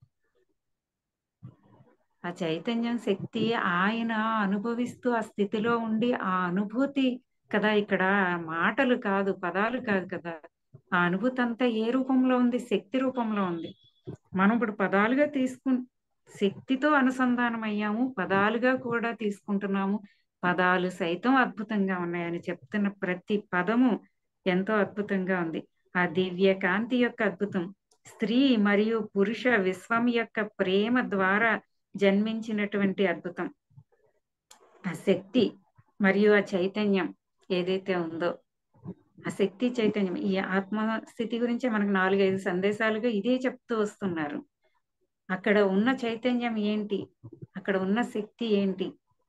ఆ చైతన్యం శక్తి ఆయన అనుభవిస్తూ ఆ స్థితిలో ఉండి ఆ అనుభూతి కదా ఇక్కడ మాటలు కాదు పదాలు కాదు కదా ఆ అనుభూతి అంతా ఏ రూపంలో ఉంది శక్తి రూపంలో ఉంది మనం ఇప్పుడు పదాలుగా తీసుకు శక్తితో అనుసంధానం అయ్యాము పదాలుగా కూడా తీసుకుంటున్నాము పదాలు సైతం అద్భుతంగా ఉన్నాయని చెప్తున్న ప్రతి పదము ఎంతో అద్భుతంగా ఉంది ఆ దివ్య కాంతి యొక్క అద్భుతం స్త్రీ మరియు పురుష విశ్వం యొక్క ప్రేమ ద్వారా జన్మించినటువంటి అద్భుతం ఆ శక్తి మరియు ఆ చైతన్యం ఏదైతే ఉందో ఆ శక్తి చైతన్యం ఈ ఆత్మ స్థితి గురించి మనకు నాలుగైదు సందేశాలుగా ఇదే చెప్తూ వస్తున్నారు అక్కడ ఉన్న చైతన్యం ఏంటి అక్కడ ఉన్న శక్తి ఏంటి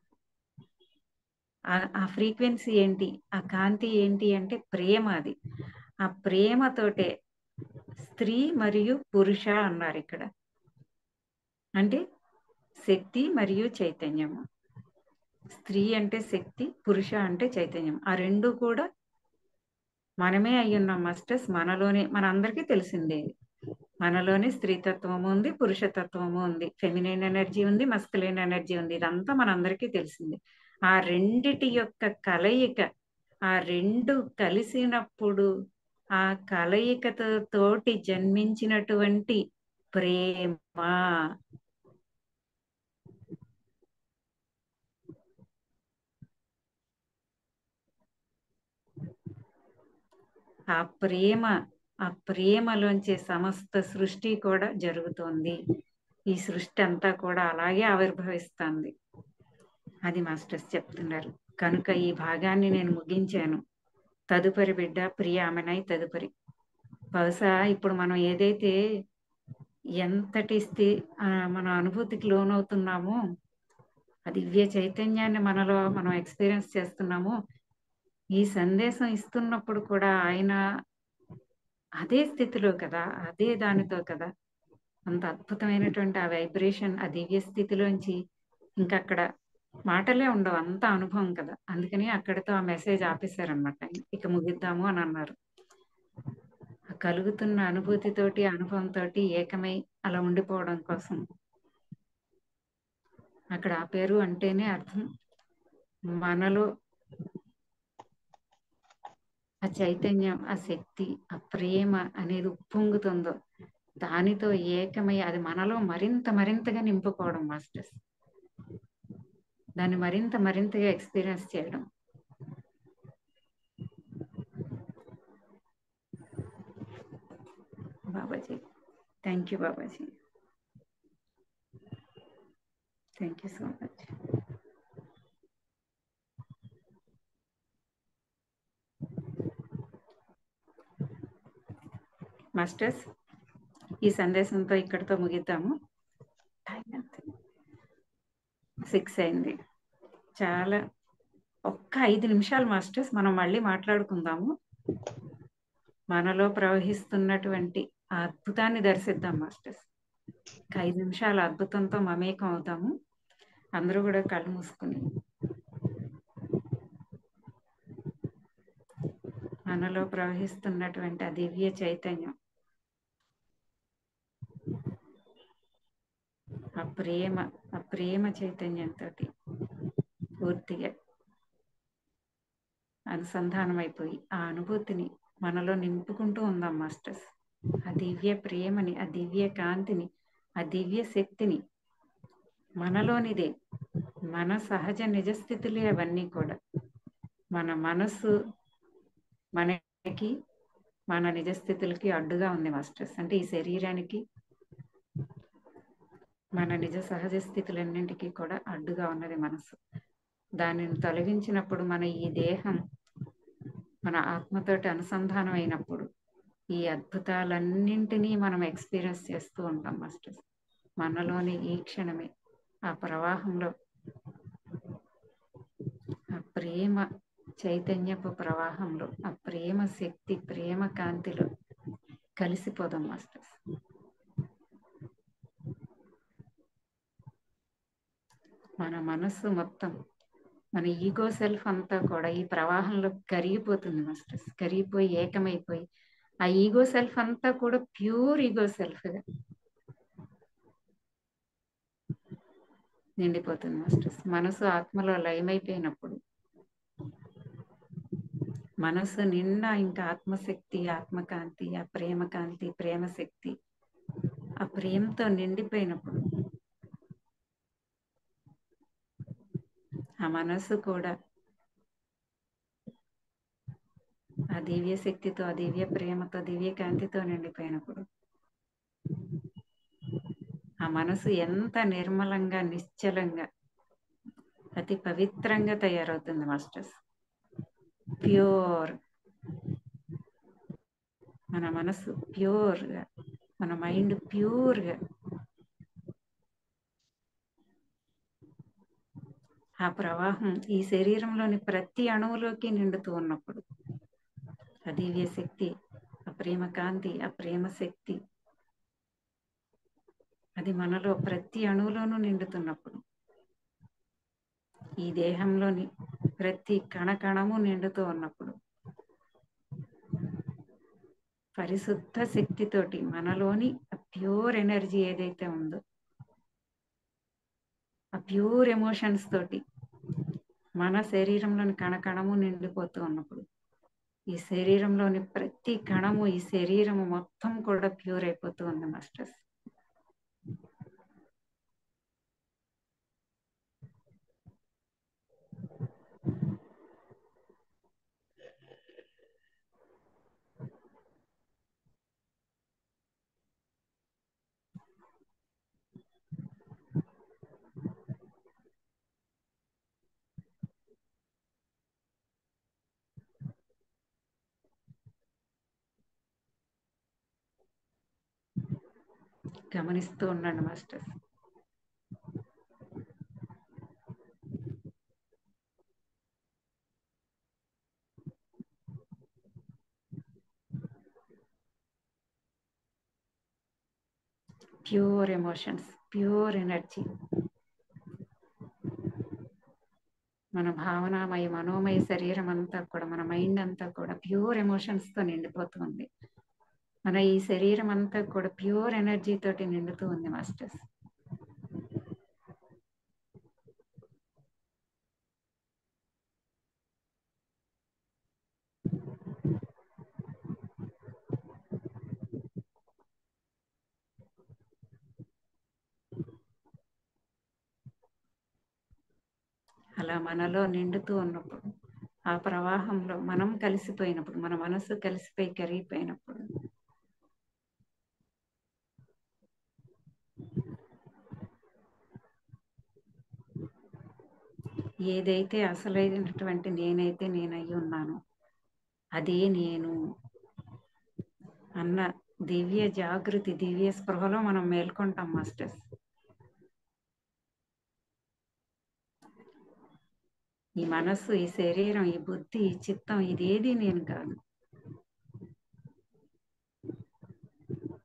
ఆ- ఆ ఫ్రీక్వెన్సీ ఏంటి ఆ కాంతి ఏంటి అంటే ప్రేమ అది ఆ ప్రేమతోటే స్త్రీ మరియు పురుష అన్నారు ఇక్కడ అంటే శక్తి మరియు చైతన్యము స్త్రీ అంటే శక్తి పురుష అంటే చైతన్యం ఆ రెండు కూడా మనమే అయ్యున్నాం మాస్టర్స్ మనలోనే మన అందరికీ తెలిసిందే ఇది. మనలోనే స్త్రీతత్వము ఉంది పురుషతత్వము ఉంది ఫెమినైన్ ఎనర్జీ ఉంది మస్కులైన్ ఎనర్జీ ఉంది ఇదంతా మనందరికీ తెలిసింది ఆ రెండిటి యొక్క కలయిక ఆ రెండు కలిసినప్పుడు ఆ కలయికతో తోటి జన్మించినటువంటి ప్రేమ ఆ ప్రేమ ఆ ప్రేమలోంచే సమస్త సృష్టి కూడా జరుగుతోంది ఈ సృష్టి అంతా కూడా అలాగే ఆవిర్భవిస్తుంది అది మాస్టర్స్ చెప్తున్నారు కనుక ఈ భాగాన్ని నేను ముగించాను తదుపరి బిడ్డ ప్రియ ఆమెనై తదుపరి బహుశా ఇప్పుడు మనం ఏదైతే ఎంతటి స్థి ఆ, మన అనుభూతికి లోనవుతున్నామో ఆ దివ్య చైతన్యాన్ని మనలో మనం ఎక్స్పీరియన్స్ చేస్తున్నామో ఈ సందేశం ఇస్తున్నప్పుడు కూడా ఆయన అదే స్థితిలో కదా అదే దానితో కదా అంత అద్భుతమైనటువంటి ఆ వైబ్రేషన్ ఆ దివ్య స్థితిలోంచి ఇంకా అక్కడ మాటలే ఉండవు అంత అనుభవం కదా అందుకని అక్కడితో ఆ మెసేజ్ ఆపేశారనమాట ఇక ముగిద్దాము అని అన్నారు ఆ కలుగుతున్న అనుభూతితోటి అనుభవంతో ఏకమై అలా ఉండిపోవడం కోసం అక్కడ ఆపేరు అంటేనే అర్థం మనలో ఆ చైతన్యం ఆ శక్తి ఆ ప్రేమ అనేది ఉప్పొంగుతుందో దానితో ఏకమై అది మనలో మరింత మరింతగా నింపుకోవడం మాస్టర్స్ దాన్ని మరింత మరింతగా ఎక్స్పీరియన్స్ చేయడం Babaji thank you Babaji thank you so much masters ఈ సందేశంతో ఇక్కడితో ముగిద్దాము సిక్స్ అయింది చాలా ఒక్క ఐదు నిమిషాలు మాస్టర్స్ మనం మళ్ళీ మాట్లాడుకుందాము మనలో ప్రవహిస్తున్నటువంటి ఆ అద్భుతాన్ని దర్శిద్దాం మాస్టర్స్ ఒక ఐదు నిమిషాల అద్భుతంతో మమేకం అవుతాము అందరూ కూడా కళ్ళు మూసుకుని మనలో ప్రవహిస్తున్నటువంటి ఆ దివ్య చైతన్యం ఆ ప్రేమ ఆ ప్రేమ చైతన్యంతో పూర్తిగా అనుసంధానం అయిపోయి ఆ అనుభూతిని మనలో నింపుకుంటూ ఉందాం మాస్టర్స్ ఆ దివ్య ప్రేమని ఆ దివ్య కాంతిని ఆ దివ్య శక్తిని మనలోనిదే మన సహజ నిజస్థితులే అవన్నీ కూడా మన మనసు మనకి మన నిజస్థితులకి అడ్డుగా ఉంది మాస్టర్స్ అంటే ఈ శరీరానికి మన నిజ సహజ స్థితులన్నింటికి కూడా అడ్డుగా ఉన్నది మనసు దానిని తొలగించినప్పుడు మన ఈ దేహం మన ఆత్మతోటి అనుసంధానం అయినప్పుడు ఈ అద్భుతాలన్నింటినీ మనం ఎక్స్పీరియన్స్ చేస్తూ ఉంటాం మాస్టర్స్ మనలోని ఈ క్షణమే ఆ ప్రవాహంలో ఆ ప్రేమ చైతన్యపు ప్రవాహంలో ఆ ప్రేమ శక్తి ప్రేమ కాంతిలో కలిసిపోదాం మాస్టర్స్ మన మనస్సు మొత్తం మన ఈగో సెల్ఫ్ అంతా కూడా ఈ ప్రవాహంలో కరిగిపోతుంది మాస్టర్స్ కరిగిపోయి ఏకమైపోయి ఆ ఈగో సెల్ఫ్ అంతా కూడా ప్యూర్ ఈగో సెల్ఫ్ గా నిండిపోతుంది మాస్టర్స్ మనసు ఆత్మలో లయమైపోయినప్పుడు మనసు నిండా ఇంకా ఆత్మశక్తి ఆత్మకాంతి ఆ ప్రేమ కాంతి ప్రేమ శక్తి ఆ ప్రేమతో నిండిపోయినప్పుడు ఆ మనసు కూడా ఆ దివ్య శక్తితో ఆ దివ్య ప్రేమతో దివ్య కాంతితో నిండిపోయినప్పుడు ఆ మనసు ఎంత నిర్మలంగా నిశ్చలంగా అతి పవిత్రంగా తయారవుతుంది మాస్టర్స్ ప్యూర్ మన మనసు ప్యూర్గా మన మైండ్ ప్యూర్గా ఆ ప్రవాహం ఈ శరీరంలోని ప్రతి అణువులోకి నిండుతూ ఉన్నప్పుడు ఆ దివ్య శక్తి ఆ ప్రేమ కాంతి ఆ ప్రేమ శక్తి అది మనలో ప్రతి అణువులోనూ నిండుతున్నప్పుడు ఈ దేహంలోని ప్రతి కణ కణము నిండుతూ ఉన్నప్పుడు పరిశుద్ధ శక్తితోటి మనలోని ప్యూర్ ఎనర్జీ ఏదైతే ఉందో ఆ ప్యూర్ ఎమోషన్స్ తోటి మన శరీరంలోని కణకణము నిండిపోతూ ఉన్నప్పుడు ఈ శరీరంలోని ప్రతి కణము ఈ శరీరము మొత్తం కూడా ప్యూర్ అయిపోతూ ఉంది మాస్టర్స్ గమనిస్తూ ఉండండి masters pure emotions pure energy మన భావనామయ మనోమయ శరీరం అంతా కూడా మన మైండ్ అంతా కూడా ప్యూర్ ఎమోషన్స్ తో నిండిపోతుంది మన ఈ శరీరం అంతా కూడా ప్యూర్ ఎనర్జీ తోటి నిండుతూ ఉంది మాస్టర్స్ అలా మనలో నిండుతూ ఉన్నప్పుడు ఆ ప్రవాహంలో మనం కలిసిపోయినప్పుడు మన మనసు కలిసిపోయి కరిగిపోయినప్పుడు ఏదైతే అసలైనటువంటి నేనైతే నేనై ఉన్నాను అదే నేను అన్న దివ్య జాగృతి దివ్య స్పృహలో మనం మేల్కొంటాం మాస్టర్స్ ఈ మనస్సు ఈ శరీరం ఈ బుద్ధి ఈ చిత్తం ఇదేది నేను కాదు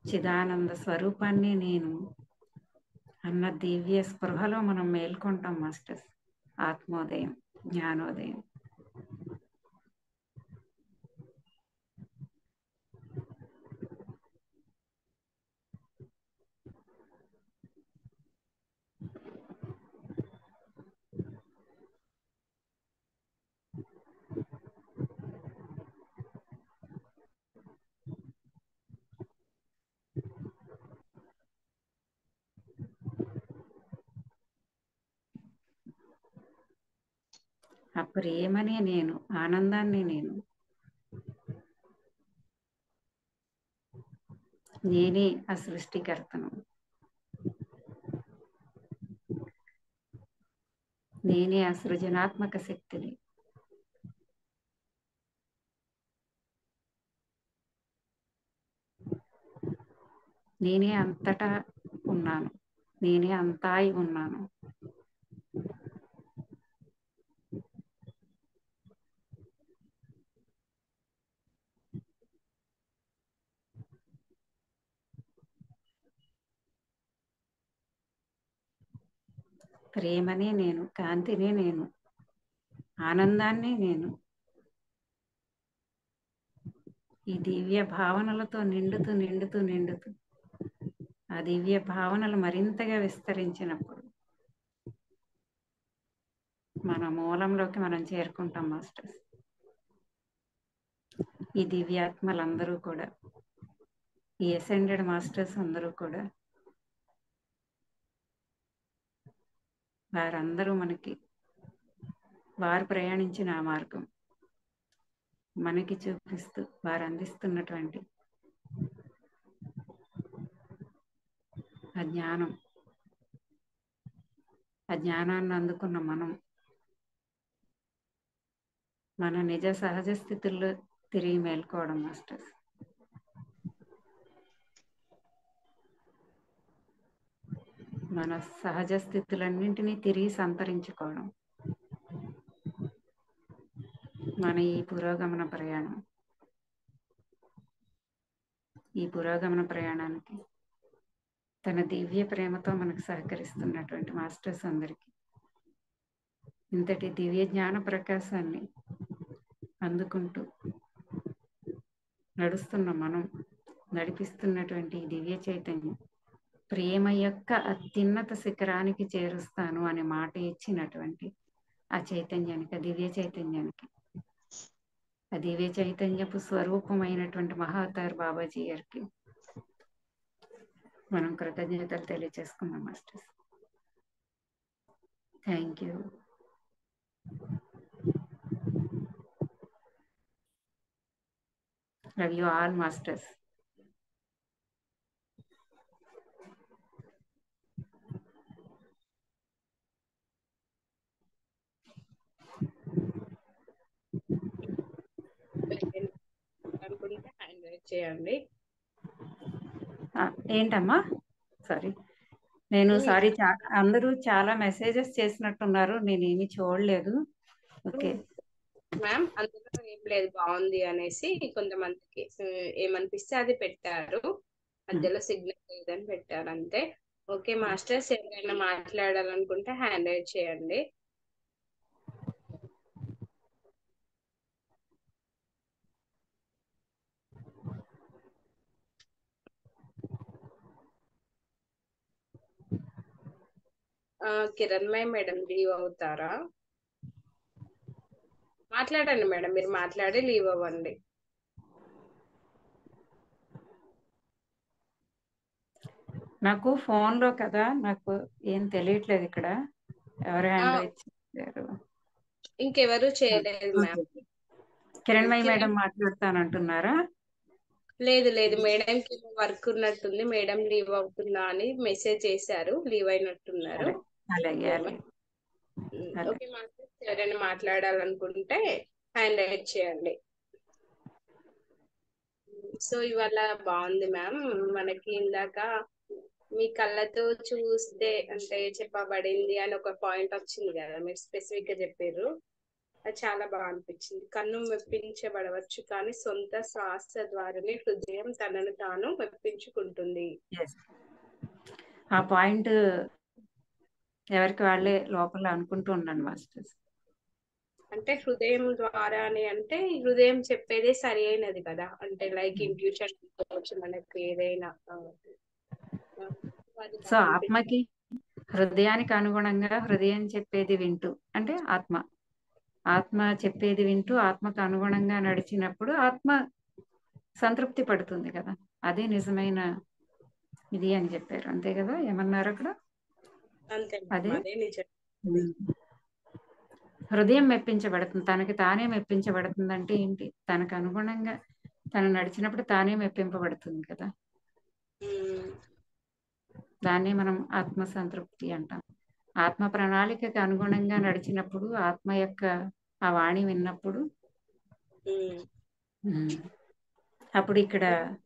చిదానంద స్వరూపాన్ని నేను అన్న దివ్య స్పృహలో మనం మేల్కొంటాం మాస్టర్స్ ఆత్మోదయం జ్ఞానోదయం ఆ ప్రేమనే నేను ఆనందాన్ని నేను నేనే ఆ సృష్టికర్తను నేనే ఆ సృజనాత్మక శక్తిని నేనే అంతటా ఉన్నాను నేనే అంతాయి ఉన్నాను ప్రేమనే నేను కాంతినే నేను ఆనందాన్ని నేను ఈ దివ్య భావనలతో నిండుతూ నిండుతూ నిండుతూ ఆ దివ్య భావనలు మరింతగా విస్తరించినప్పుడు మన మూలంలోకి మనం చేరుకుంటాం మాస్టర్స్ ఈ దివ్యాత్మలందరూ కూడా ఈ అసెండెడ్ మాస్టర్స్ అందరూ కూడా వారందరూ మనకి వారు ప్రయాణించిన ఆ మార్గం మనకి చూపిస్తూ వారు అందిస్తున్నటువంటి ఆ జ్ఞానం ఆ జ్ఞానాన్ని అందుకున్న మనం మన నిజ సహజ స్థితుల్లో తిరిగి మేల్కోవడం మాస్టర్స్ మన సహజ స్థితులన్నింటినీ తిరిగి సంతరించుకోవడం మన ఈ పురోగమన ప్రయాణం ఈ పురోగమన ప్రయాణానికి తన దివ్య ప్రేమతో మనకు సహకరిస్తున్నటువంటి మాస్టర్స్ అందరికీ ఇంతటి దివ్య జ్ఞాన ప్రకాశాన్ని అందుకుంటూ నడుస్తున్న మనం నడిపిస్తున్నటువంటి ఈ దివ్య చైతన్యం ప్రేమ యొక్క అత్యున్నత శిఖరానికి చేరుస్తాను అనే మాట ఇచ్చినటువంటి ఆ చైతన్యానికి ఆ దివ్య చైతన్యానికి ఆ దివ్య చైతన్యపు స్వరూపమైనటువంటి మహావతార్ బాబాజీ గారికి మనం కృతజ్ఞతలు తెలియజేసుకున్నాం masters thank you love you all masters అనుకుంటే హ్యాండ్ రైజ్ చేయండి ఆ, ఏంటమ్మా సారీ నేను సారీ చా- అందరూ చాలా మెసేజెస్ చేసినట్టున్నారు నేను ఏమీ చూడలేదు ఓకే మ్యామ్ అందులో ఏం లేదు బాగుంది అనేసి కొంతమందికి ఆ, ఏమనిపిస్తే అది పెట్టారు మధ్యలో సిగ్నల్ లేదని పెట్టారు అంతే ఓకే మాస్టర్స్ ఎవరైనా మాట్లాడాలనుకుంటే హ్యాండ్ రైజ్ చేయండి ఆ, కిరణ్మయ్ మేడం లీవ్ అవుతారా మాట్లాడండి మేడం మీరు మాట్లాడి లీవ్ అవ్వండి నాకు ఫోన్ లో కదా నాకు ఏం తెలియట్లేదు ఇక్కడ ఎవరు హ్యాండ్ ఆ. రైజ్ చేశారు ఇంకెవరు చేయలేదు మ్యామ్ కిరణ్మయి కిరణ్- మేడం మాట్లాడతానంటున్నారా లేదు లేదు మేడం కి వర్క్ ఉన్నట్టుంది మేడం లీవ్ అవుతుందా అని మెసేజ్ చేశారు లీవ్ అయినట్టున్నారు అలాగే అలాగే ఉమ్, అదే. ఓకే మాస్టర్స్ ఎవరైనా మాట్లాడాలనుకుంటే హ్యాండ్ రైజ్ చేయండి సో ఇవాళ బాగుంది మ్యామ్ మనకి ఇందాక మీ కళ్ళతో చూస్తే అంటే చెప్పబడింది అని ఒక పాయింట్ వచ్చింది కదా మీరు స్పెసిఫిక్ గా చెప్పారు అది చాలా బాగా అనిపించింది కన్ను మెప్పించబడవచ్చు కానీ సొంత శ్వాస ద్వారానే హృదయం తనను తాను మెప్పించుకుంటుంది Yes. ఆ పాయింట్ ఎవరికి వాళ్ళే లోపల అనుకుంటూ ఉన్నాను మాస్టర్స్ అంటే హృదయం ద్వారా అని అంటే హృదయం చెప్పేదే సరి అయినది కదా అంటే లైక్ ఇంట్యూషన్ మనకి ఏదైనా ఆ, ఆ, అది సో బాగా ఆత్మకి హృదయానికి అనుగుణంగా హృదయం చెప్పేది వింటూ అంటే ఆత్మ ఆత్మ చెప్పేది వింటూ ఆత్మకు అనుగుణంగా నడిచినప్పుడు ఆత్మ సంతృప్తి పడుతుంది కదా అదే నిజమైన ఇది అని చెప్పారు అంతే కదా ఏమన్నారు అక్కడ అంతే అదే అదే నిజం హృదయం మెప్పించబడుతుంది తనకి తానే మెప్పించబడుతుంది అంటే ఏంటి తనకు అనుగుణంగా తను నడిచినప్పుడు తానే మెప్పింపబడుతుంది కదా ఉమ్, దాన్నే మనం ఆత్మ సంతృప్తి అంటాం ఆత్మ ప్రణాళికకు అనుగుణంగా నడిచినప్పుడు ఆత్మ యొక్క ఆ వాణి విన్నప్పుడు ఉమ్, ఉమ్, అప్పుడు ఇక్కడ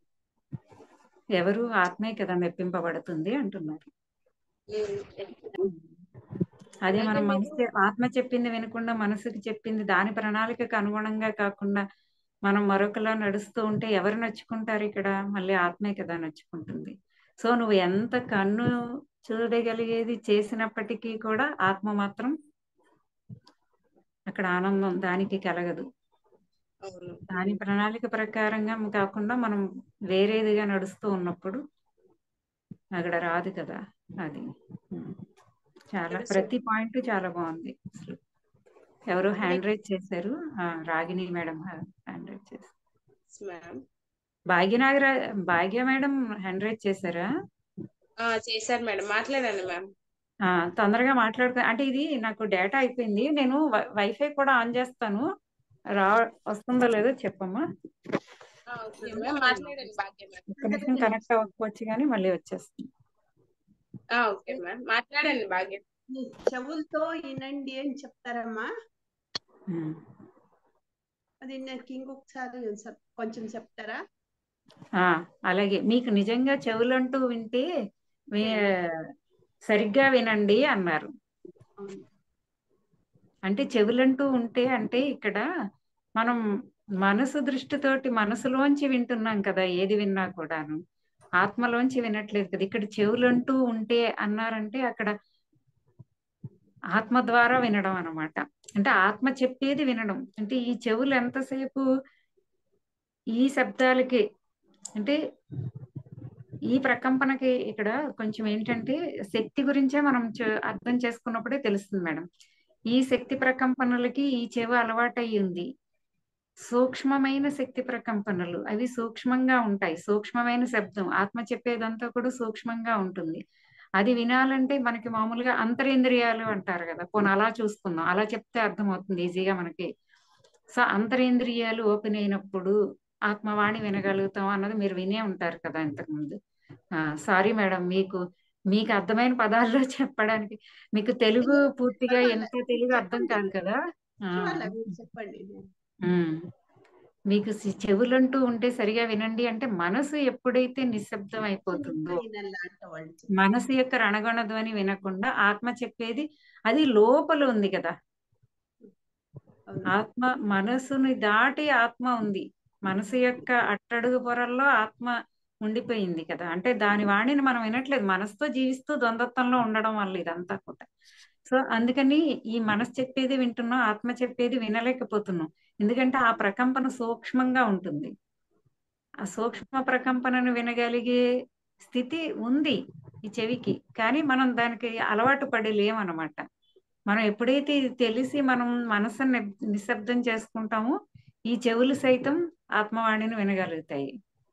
ఎవరు ఆత్మే కదా మెప్పింపబడుతుంది అంటున్నారు ఉమ్. అదే అలాగే మనం మీరు- మనసు ఆత్మ చెప్పింది వినకుండా మనసుకి చెప్పింది దాని ప్రణాళికకు అనుగుణంగా కాకుండా మనం మరొకలా నడుస్తూ ఉంటే ఎవరు నచ్చుకుంటారు ఇక్కడ మళ్ళీ ఆత్మే కదా నచ్చుకుంటుంది సో నువ్వు ఎంత కన్ను చూడగలిగేది చేసినప్పటికీ కూడా ఆత్మ మాత్రం అక్కడ ఆనందం దానికి కలగదు అవును దాని ప్రణాళిక ప్రకారంగా కాకుండా మనం వేరేదిగా నడుస్తూ ఉన్నప్పుడు అక్కడ రాదు కదా అది ఉమ్. చాలా ఇక్కడ ప్రతి పాయింట్ చాలా బాగుంది అసలు ఎవరు హ్యాండ్ రైజ్ చేశారు ఆ, రాగిణి మేడం హ్యాండ్ రైజ్ చేశారు మ్యామ్ భాగ్యనాగర భాగ్య మేడం హ్యాండ్ రైజ్ చేశారా ఆ చేశారు మేడం మాట్లాడండి మ్యామ్ ఆ, తొందరగా మాట్లాడుకో అంటే ఇది నాకు డేటా అయిపోయింది నేను వై- వైఫై కూడా ఆన్ చేస్తాను రా వస్తుందో లేదో చెప్పమ్మా ఓకే మ్యామ్ మాట్లాడండి భాగ్య మ్యామ్ ఒక్క నిమిషం కనెక్ట్ అవ్వకపోవచ్చు కానీ మళ్ళీ వచ్చేస్తుంది ఓకే మ్యామ్ మాట్లాడండి భాగ్య ఈ చెవులతో వినండి అని చెప్తారమ్మా ఉమ్. అది నాకు ఇంకొకసారి చెప్- కొంచెం చెప్తారా ఆ, అలాగే మీకు నిజంగా చెవులంటూ వింటే వి- సరిగ్గా వినండి అన్నారు అవును. అంటే చెవులంటూ ఉంటే అంటే ఇక్కడ మనం మనసు దృష్టితోటి మనసులోంచి వింటున్నాం కదా ఏది విన్నా కూడాను ఆత్మలోంచి వినట్లేదు కదా ఇక్కడ చెవులంటూ ఉంటే అన్నారంటే అక్కడ ఆత్మ ద్వారా వినడం అన్నమాట అంటే ఆత్మ చెప్పేది వినడం అంటే ఈ చెవులు ఎంతసేపు ఈ శబ్దాలకి అంటే ఈ ప్రకంపనకి ఇక్కడ కొంచెం ఏంటంటే శక్తి గురించే మనం చ- అర్థం చేసుకున్నప్పుడే తెలుస్తుంది మేడం ఈ శక్తి ప్రకంపనలకి ఈ చెవి అలవాటయి ఉంది సూక్ష్మమైన శక్తి ప్రకంపనలు అవి సూక్ష్మంగా ఉంటాయి సూక్ష్మమైన శబ్దం ఆత్మ చెప్పేదంతా కూడా సూక్ష్మంగా ఉంటుంది అది వినాలంటే మనకి మామూలుగా అంతరేంద్రియాలు అంటారు కదా పోనీ అలా చూసుకుందాం అలా చెప్తే అర్థమవుతుంది ఈజీగా మనకి సో అంతరేంద్రియాలు ఓపెన్ అయినప్పుడు ఆత్మవాణి వినగలుగుతాం అన్నది మీరు వినే ఉంటారు కదా ఇంతకుముందు సారీ మేడం మీకు మీకు అర్థమైన పదాల్లో చెప్పడానికి మీకు తెలుగు పూర్తిగా ఎంత తెలుగు అర్థం కాదు కదా ఆ, పర్వాలేదు, మీరు చెప్పండి ఉమ్. మీకు సి- చెవులంటూ ఉంటే సరిగా వినండి అంటే మనసు ఎప్పుడైతే నిశ్శబ్దం అయిపోతుందో వినాలంట వాళ్ళు మనసు యొక్క రణగొణ ధ్వని వినకుండా ఆత్మ చెప్పేది అది లోపల ఉంది కదా అవును. ఆత్మ మనసుని దాటి ఆత్మ ఉంది మనసు యొక్క అట్టడుగు పొరల్లో ఆత్మ ఉండిపోయింది కదా అంటే దాని వాణిని మనం వినట్లేదు మనసుతో జీవిస్తూ ద్వంద్వత్వంలో ఉండడం వల్ల ఇదంతా కూడా సో అందుకని ఈ మనసు చెప్పేది వింటున్నాం ఆత్మ చెప్పేది వినలేకపోతున్నాం ఎందుకంటే ఆ ప్రకంపన సూక్ష్మంగా ఉంటుంది ఆ సూక్ష్మ ప్రకంపనను వినగలిగే స్థితి ఉంది ఈ చెవికి కానీ మనం దానికి అలవాటు పడి లేమన్నమాట మనం ఎప్పుడైతే ఇది తెలిసి మనం మనసుని నిబ్- నిశ్శబ్దం చేసుకుంటామో ఈ చెవులు సైతం ఆత్మవాణిని వినగలుగుతాయి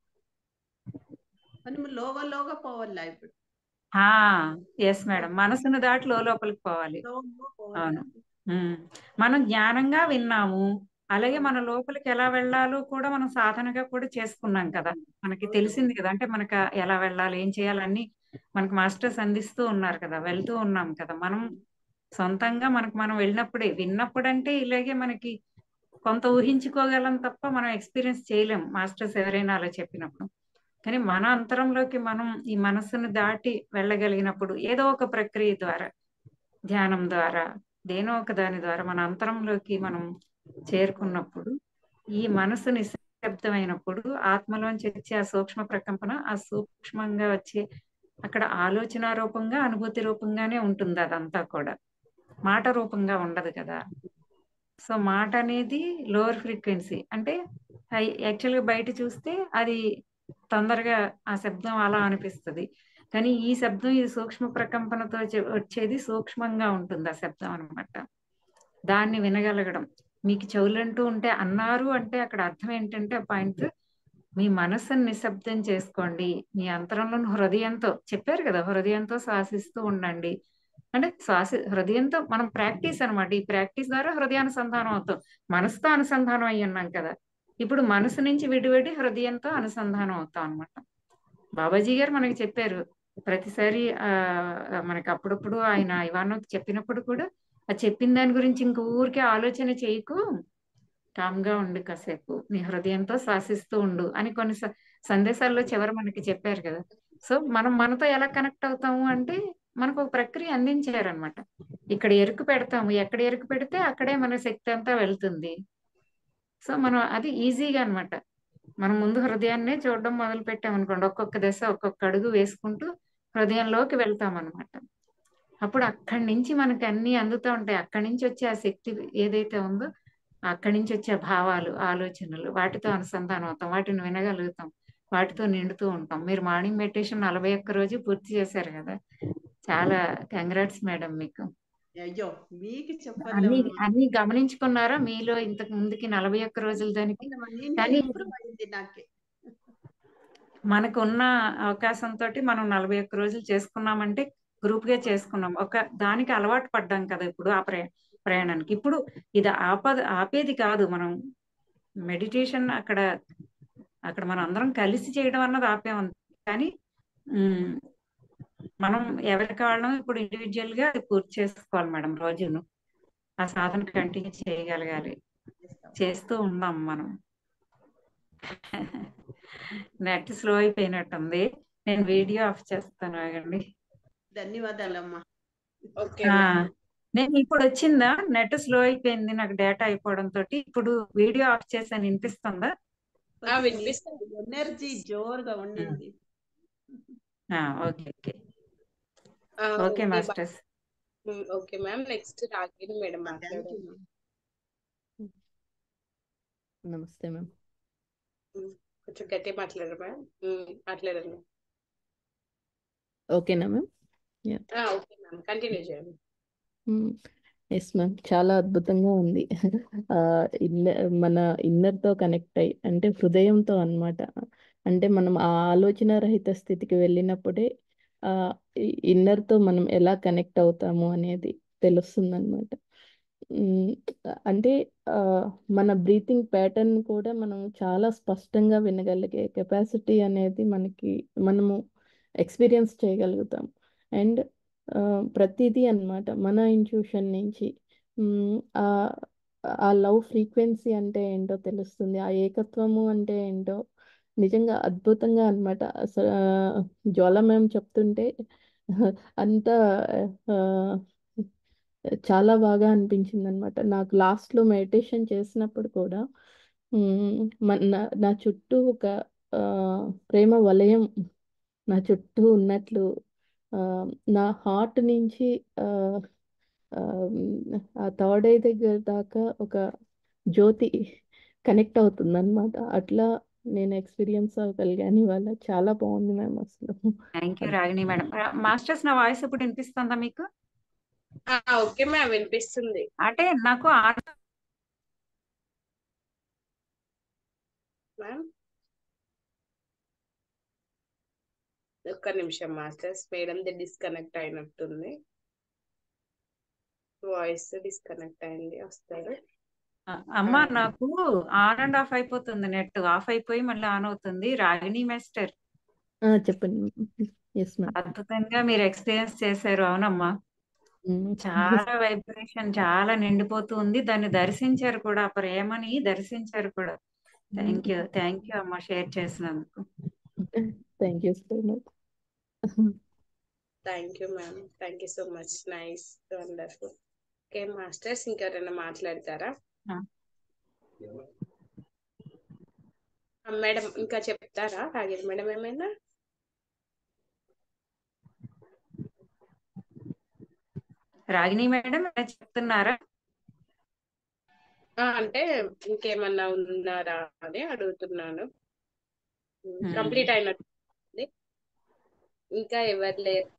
మనం లోగా లోగా పోవాలా ఇప్పుడు ఎస్ మేడం మనసును దాటి లోపలికి పోవాలి లోగా పోవాలా అవును ఉమ్. మనం జ్ఞానంగా విన్నాము అలాగే మన లోపలికి ఎలా వెళ్ళాలో కూడా మనం సాధనగా కూడా చేసుకున్నాం కదా మనకి తెలిసింది కదా అంటే మనకు ఎలా వెళ్ళాలి ఏం చేయాలి అన్ని మనకి మాస్టర్స్ అందిస్తూ ఉన్నారు కదా వెళ్తూ ఉన్నాం కదా మనం సొంతంగా మనకు మనం వెళ్ళినప్పుడే విన్నప్పుడు అంటే ఇలాగే మనకి కొంత ఊహించుకోగలం తప్ప మనం ఎక్స్పీరియన్స్ చేయలేం మాస్టర్స్ ఎవరైనా అలా చెప్పినప్పుడు కానీ మన అంతరంలోకి మనం ఈ మనస్సును దాటి వెళ్ళగలిగినప్పుడు ఏదో ఒక ప్రక్రియ ద్వారా ధ్యానం ద్వారా దేనో ఒక దాని ద్వారా మన అంతరంలోకి మనం చేరుకున్నప్పుడు ఈ మనసు నిశ్శబ్దమైనప్పుడు ఆత్మలోంచి వచ్చే ఆ సూక్ష్మ ప్రకంపన ఆ సూక్ష్మంగా వచ్చే అక్కడ ఆలోచన రూపంగా అనుభూతి రూపంగానే ఉంటుంది అదంతా కూడా మాట రూపంగా ఉండదు కదా సో మాట అనేది లోవర్ ఫ్రీక్వెన్సీ అంటే యాక్చువల్గా బయట చూస్తే అది తొందరగా ఆ శబ్దం అలా అనిపిస్తుంది కానీ ఈ శబ్దం ఇది సూక్ష్మ ప్రకంపనతో చె- వచ్చేది సూక్ష్మంగా ఉంటుంది ఆ శబ్దం అన్నమాట దాన్ని వినగలగడం మీకు చెవులంటూ ఉంటే అన్నారు అంటే అక్కడ అర్థం ఏంటంటే ఆ పాయింట్ మీ మనస్సును నిశ్శబ్దం చేసుకోండి మీ అంతరంలో హృదయంతో చెప్పారు కదా హృదయంతో శ్వాసిస్తూ ఉండండి అంటే శ్వాస హృదయంతో మనం ప్రాక్టీస్ అన్నమాట ఈ ప్రాక్టీస్ ద్వారా హృదయానుసంధానం అవుతాం మనసుతో అనుసంధానం అయి ఉన్నాం కదా ఇప్పుడు మనసు నుంచి విడివిడి హృదయంతో అనుసంధానం అవుతాం అన్నమాట బాబాజీ గారు మనకి చెప్పారు ప్రతిసారి ఆ మనకి అప్పుడప్పుడు ఆయన ఇవానోకి చెప్పినప్పుడు కూడా ఆ చెప్పిన దాని గురించి ఇంక ఊరికే ఆలోచన చేయకు కామ్ గా ఉండు కాసేపు నీ హృదయంతో శ్వాసిస్తూ ఉండు అని కొన్ని స- సందేశాల్లో చివర మనకి చెప్పారు కదా సో మనం మనతో ఎలా కనెక్ట్ అవుతాము అంటే మనకు ఒక ప్రక్రియ అందించారనమాట ఇక్కడ ఎరుకు పెడతాము ఎక్కడ ఎరుకు పెడితే అక్కడే మన శక్తి అంతా వెళ్తుంది సో మనం అది ఈజీగా అన్నమాట మనం ముందు హృదయాన్నే చూడడం మొదలు పెట్టాం అనుకోండి ఒక్కొక్క దశ ఒక్కొక్క అడుగు వేసుకుంటూ హృదయంలోకి వెళ్తాం అనమాట అప్పుడు అక్కడి నుంచి మనకి అన్ని అందుతూ ఉంటాయి అక్కడి నుంచి వచ్చే ఆ శక్తి ఏదైతే ఉందో అక్కడి నుంచి వచ్చే భావాలు ఆలోచనలు వాటితో అనుసంధానం అవుతాం వాటిని వినగలుగుతాం వాటితో నిండుతూ ఉంటాం మీరు మార్నింగ్ మెడిటేషన్ నలభై ఒక్క రోజు పూర్తి చేశారు కదా చాలా కంగ్రాట్స్ మేడం మీకు అయ్యో మీకు అన్ని చెప్పాలమ్మా అన్ని గమనించుకున్నారా మీలో ఇంతకు ముందుకి నలభై ఒక్క రోజుల దానికి నేను కానీ ఇంప్రూవ్ అయింది నాకే మనకు ఉన్న అవకాశంతో మనం నలభై ఒక్క రోజులు చేసుకున్నామంటే గ్రూప్ గా చేసుకున్నాం ఒక దానికి అలవాటు పడ్డాం కదా ఇప్పుడు ఆ ప్రయా ప్రయాణానికి ఇప్పుడు ఇది ఆపద ఆపేది కాదు మనం మెడిటేషన్ అక్కడ అక్కడ మనం అందరం కలిసి చేయడం అన్నది ఆపే ఉంది కానీ ఉమ్, మనం ఎవరికి వాళ్ళం ఇప్పుడు ఇండివిజువల్ గా అది పూర్తి చేసుకోవాలి మేడం రోజును ఆ సాధన కంటిన్యూ చేయగలగాలి చేస్తాం. చేస్తూ ఉన్నాం మనం నెట్ స్లో అయిపోయినట్టుంది నేను వీడియో ఆఫ్ చేస్తాను ఆగండి ధన్యవాదాలమ్మా ఓకే ఆ, నేను ఇప్పుడు వచ్చిందా నెట్ స్లో అయిపోయింది నాకు డేటా అయిపోవడం తోటి ఇప్పుడు వీడియో ఆఫ్ చేశాను వినిపిస్తుందా ఆ, వినిపిస్తుంది. ఎనర్జీ జోరుగా ఉండింది ఆ, ఓకే ఓకే ఆ, okay okay masters hmm, okay ma'am next Ragini madam thank మాట్లాడారు యూ నమస్తే మ్యామ్ కొంచెం గట్టి మాట్లాడరు మ్యామ్ మ్మ్, మాట్లాడండి ఓకేనా మ్యామ్ ఆ, ఓకే మ్యామ్ కంటిన్యూ చేయండి ఎస్ మ్యామ్ చాలా అద్భుతంగా ఉంది ఆ, ఇన్న మన ఇన్నర్తో కనెక్ట్ అయ్యి అంటే హృదయంతో అన్నమాట అంటే మనం ఆ ఆలోచన రహిత స్థితికి వెళ్ళినప్పుడే ఆ ఇన్నర్తో మనం ఎలా కనెక్ట్ అవుతాము అనేది తెలుస్తుంది అనమాట అంటే ఆ, మన బ్రీతింగ్ ప్యాటర్న్ కూడా మనం చాలా స్పష్టంగా వినగలిగే కెపాసిటీ అనేది మనకి మనము ఎక్స్పీరియన్స్ చేయగలుగుతాం అండ్ ప్రతిదీ అన్నమాట మన ఇంట్యూషన్ నుంచి మ్, ఆ ఆ లవ్ ఫ్రీక్వెన్సీ అంటే ఏంటో తెలుస్తుంది ఆ ఏకత్వము అంటే ఏంటో నిజంగా అద్భుతంగా అన్నమాట అసలు ఆ, జ్వాల మ్యామ్ చెప్తుంటే అంత ఆ, చాలా బాగా అనిపించింది అనమాట నాకు లాస్ట్ లో మెడిటేషన్ చేసినప్పుడు కూడా మ్, మన నా- నా చుట్టూ ఒక ఆ, ప్రేమ వలయం నా చుట్టూ ఉన్నట్లు ఆ, నా హార్ట్ నుంచి ఆ, ఆ, ఆ థర్డ్ ఐ దగ్గర దాకా ఒక జ్యోతి కనెక్ట్ అవుతుంది అనమాట అట్లా నేను ఎక్స్పీరియన్స్ అవ్వగలిగాను ఇవాళ చాలా బాగుంది మ్యామ్ అసలు thank you Ragini madam masters నా వాయిస్ ఇప్పుడు వినిపిస్తుందా మీకు ఆ, ఓకే మ్యామ్ వినిపిస్తుంది అంటే నాకు ఆ- మ్యామ్ ఒక్క నిమిషం మాస్టర్స్ మేడంది డిస్కనెక్ట్ అయినట్టుంది వాయిస్ డిస్కనెక్ట్ అయింది వస్తారు అమ్మా నాకు ఆన్ అండ్ ఆఫ్ అయిపోతుంది నెట్ ఆఫ్ అయిపోయి మళ్ళీ ఆన్ అవుతుంది రాగిణి మాస్టర్ ఆ, చెప్పండి ఎస్ మ్యామ్ అద్భుతంగా మీరు ఎక్స్పీరియన్స్ చేశారు అవునమ్మా చాలా వైబ్రేషన్ చాలా నిండిపోతూ ఉంది దాన్ని దర్శించారు కూడా ఆ ప్రేమని దర్శించారు కూడా థ్యాంక్ యూ థ్యాంక్ యూ అమ్మా షేర్ చేసినందుకు thank you so much thank you ma'am thank you so much nice wonderful okay masters ఇంకెవరైనా మాట్లాడతారా ఆ. ఆ, మేడం ఇంకా చెప్తారా రాగేది మేడం ఏమైనా రాగిణి మేడం ఏమైనా చెప్తున్నారా ఆ, అంటే ఇంకేమన్నా ఉన్నారా అని అడుగుతున్నాను Hmm. కంప్లీట్ అయినట్టు ఉంది. ఇంకా ఎవరు లేరు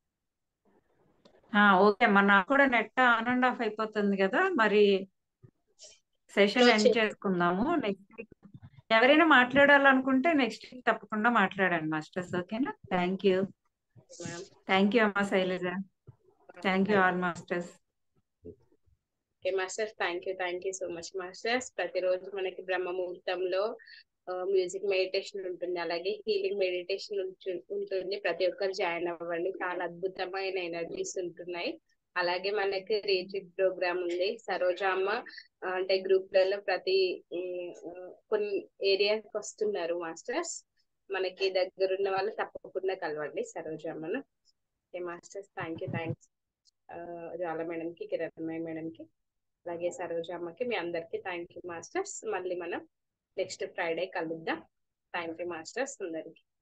ఆ, ఓకే మన నాకు కూడా నెట్ ఆన్ అండ్ ఆఫ్ అయిపోతుంది కదా మరి సెషన్ Close ఎండ్ చేయండి. చేసుకుందాము నెక్స్ట్ వీక్ ఎవరైనా మాట్లాడాలనుకుంటే నెక్స్ట్ వీక్ తప్పకుండా మాట్లాడండి మాస్టర్స్ ఓకేనా thank you ma'am thank you అమ్మా Shailaja thank you all masters okay masters thank you thank you so much masters ప్రతిరోజు మనకి బ్రహ్మ ముహూర్తంలో మ్యూజిక్ మెడిటేషన్ ఉంటుంది అలాగే హీలింగ్ మెడిటేషన్ ఉంటుంది ప్రతి ఒక్కరు జాయిన్ అవ్వండి చాలా అద్భుతమైన ఎనర్జీస్ ఉంటున్నాయి అలాగే మనకి రీట్రీట్ ప్రోగ్రామ్ ఉంది సరోజామ్మ ఆ, అంటే గ్రూప్లలో ప్రతి ఉమ్, ఆ, కొన్ని ఏరియాకి వస్తున్నారు మాస్టర్స్ మనకి దగ్గరున్న వాళ్ళు తప్పకుండా కలవండి సరోజామ్మను okay masters thank you thanks Jwala మేడంకి కిరణ్మయ్య మేడంకి అలాగే సరోజామ్మకి మీ అందరికి థ్యాంక్ యూ మాస్టర్స్ మళ్ళీ మనం నెక్స్ట్ ఫ్రైడే కలుద్దాం థ్యాంక్ యూ మాస్టర్స్ అందరికి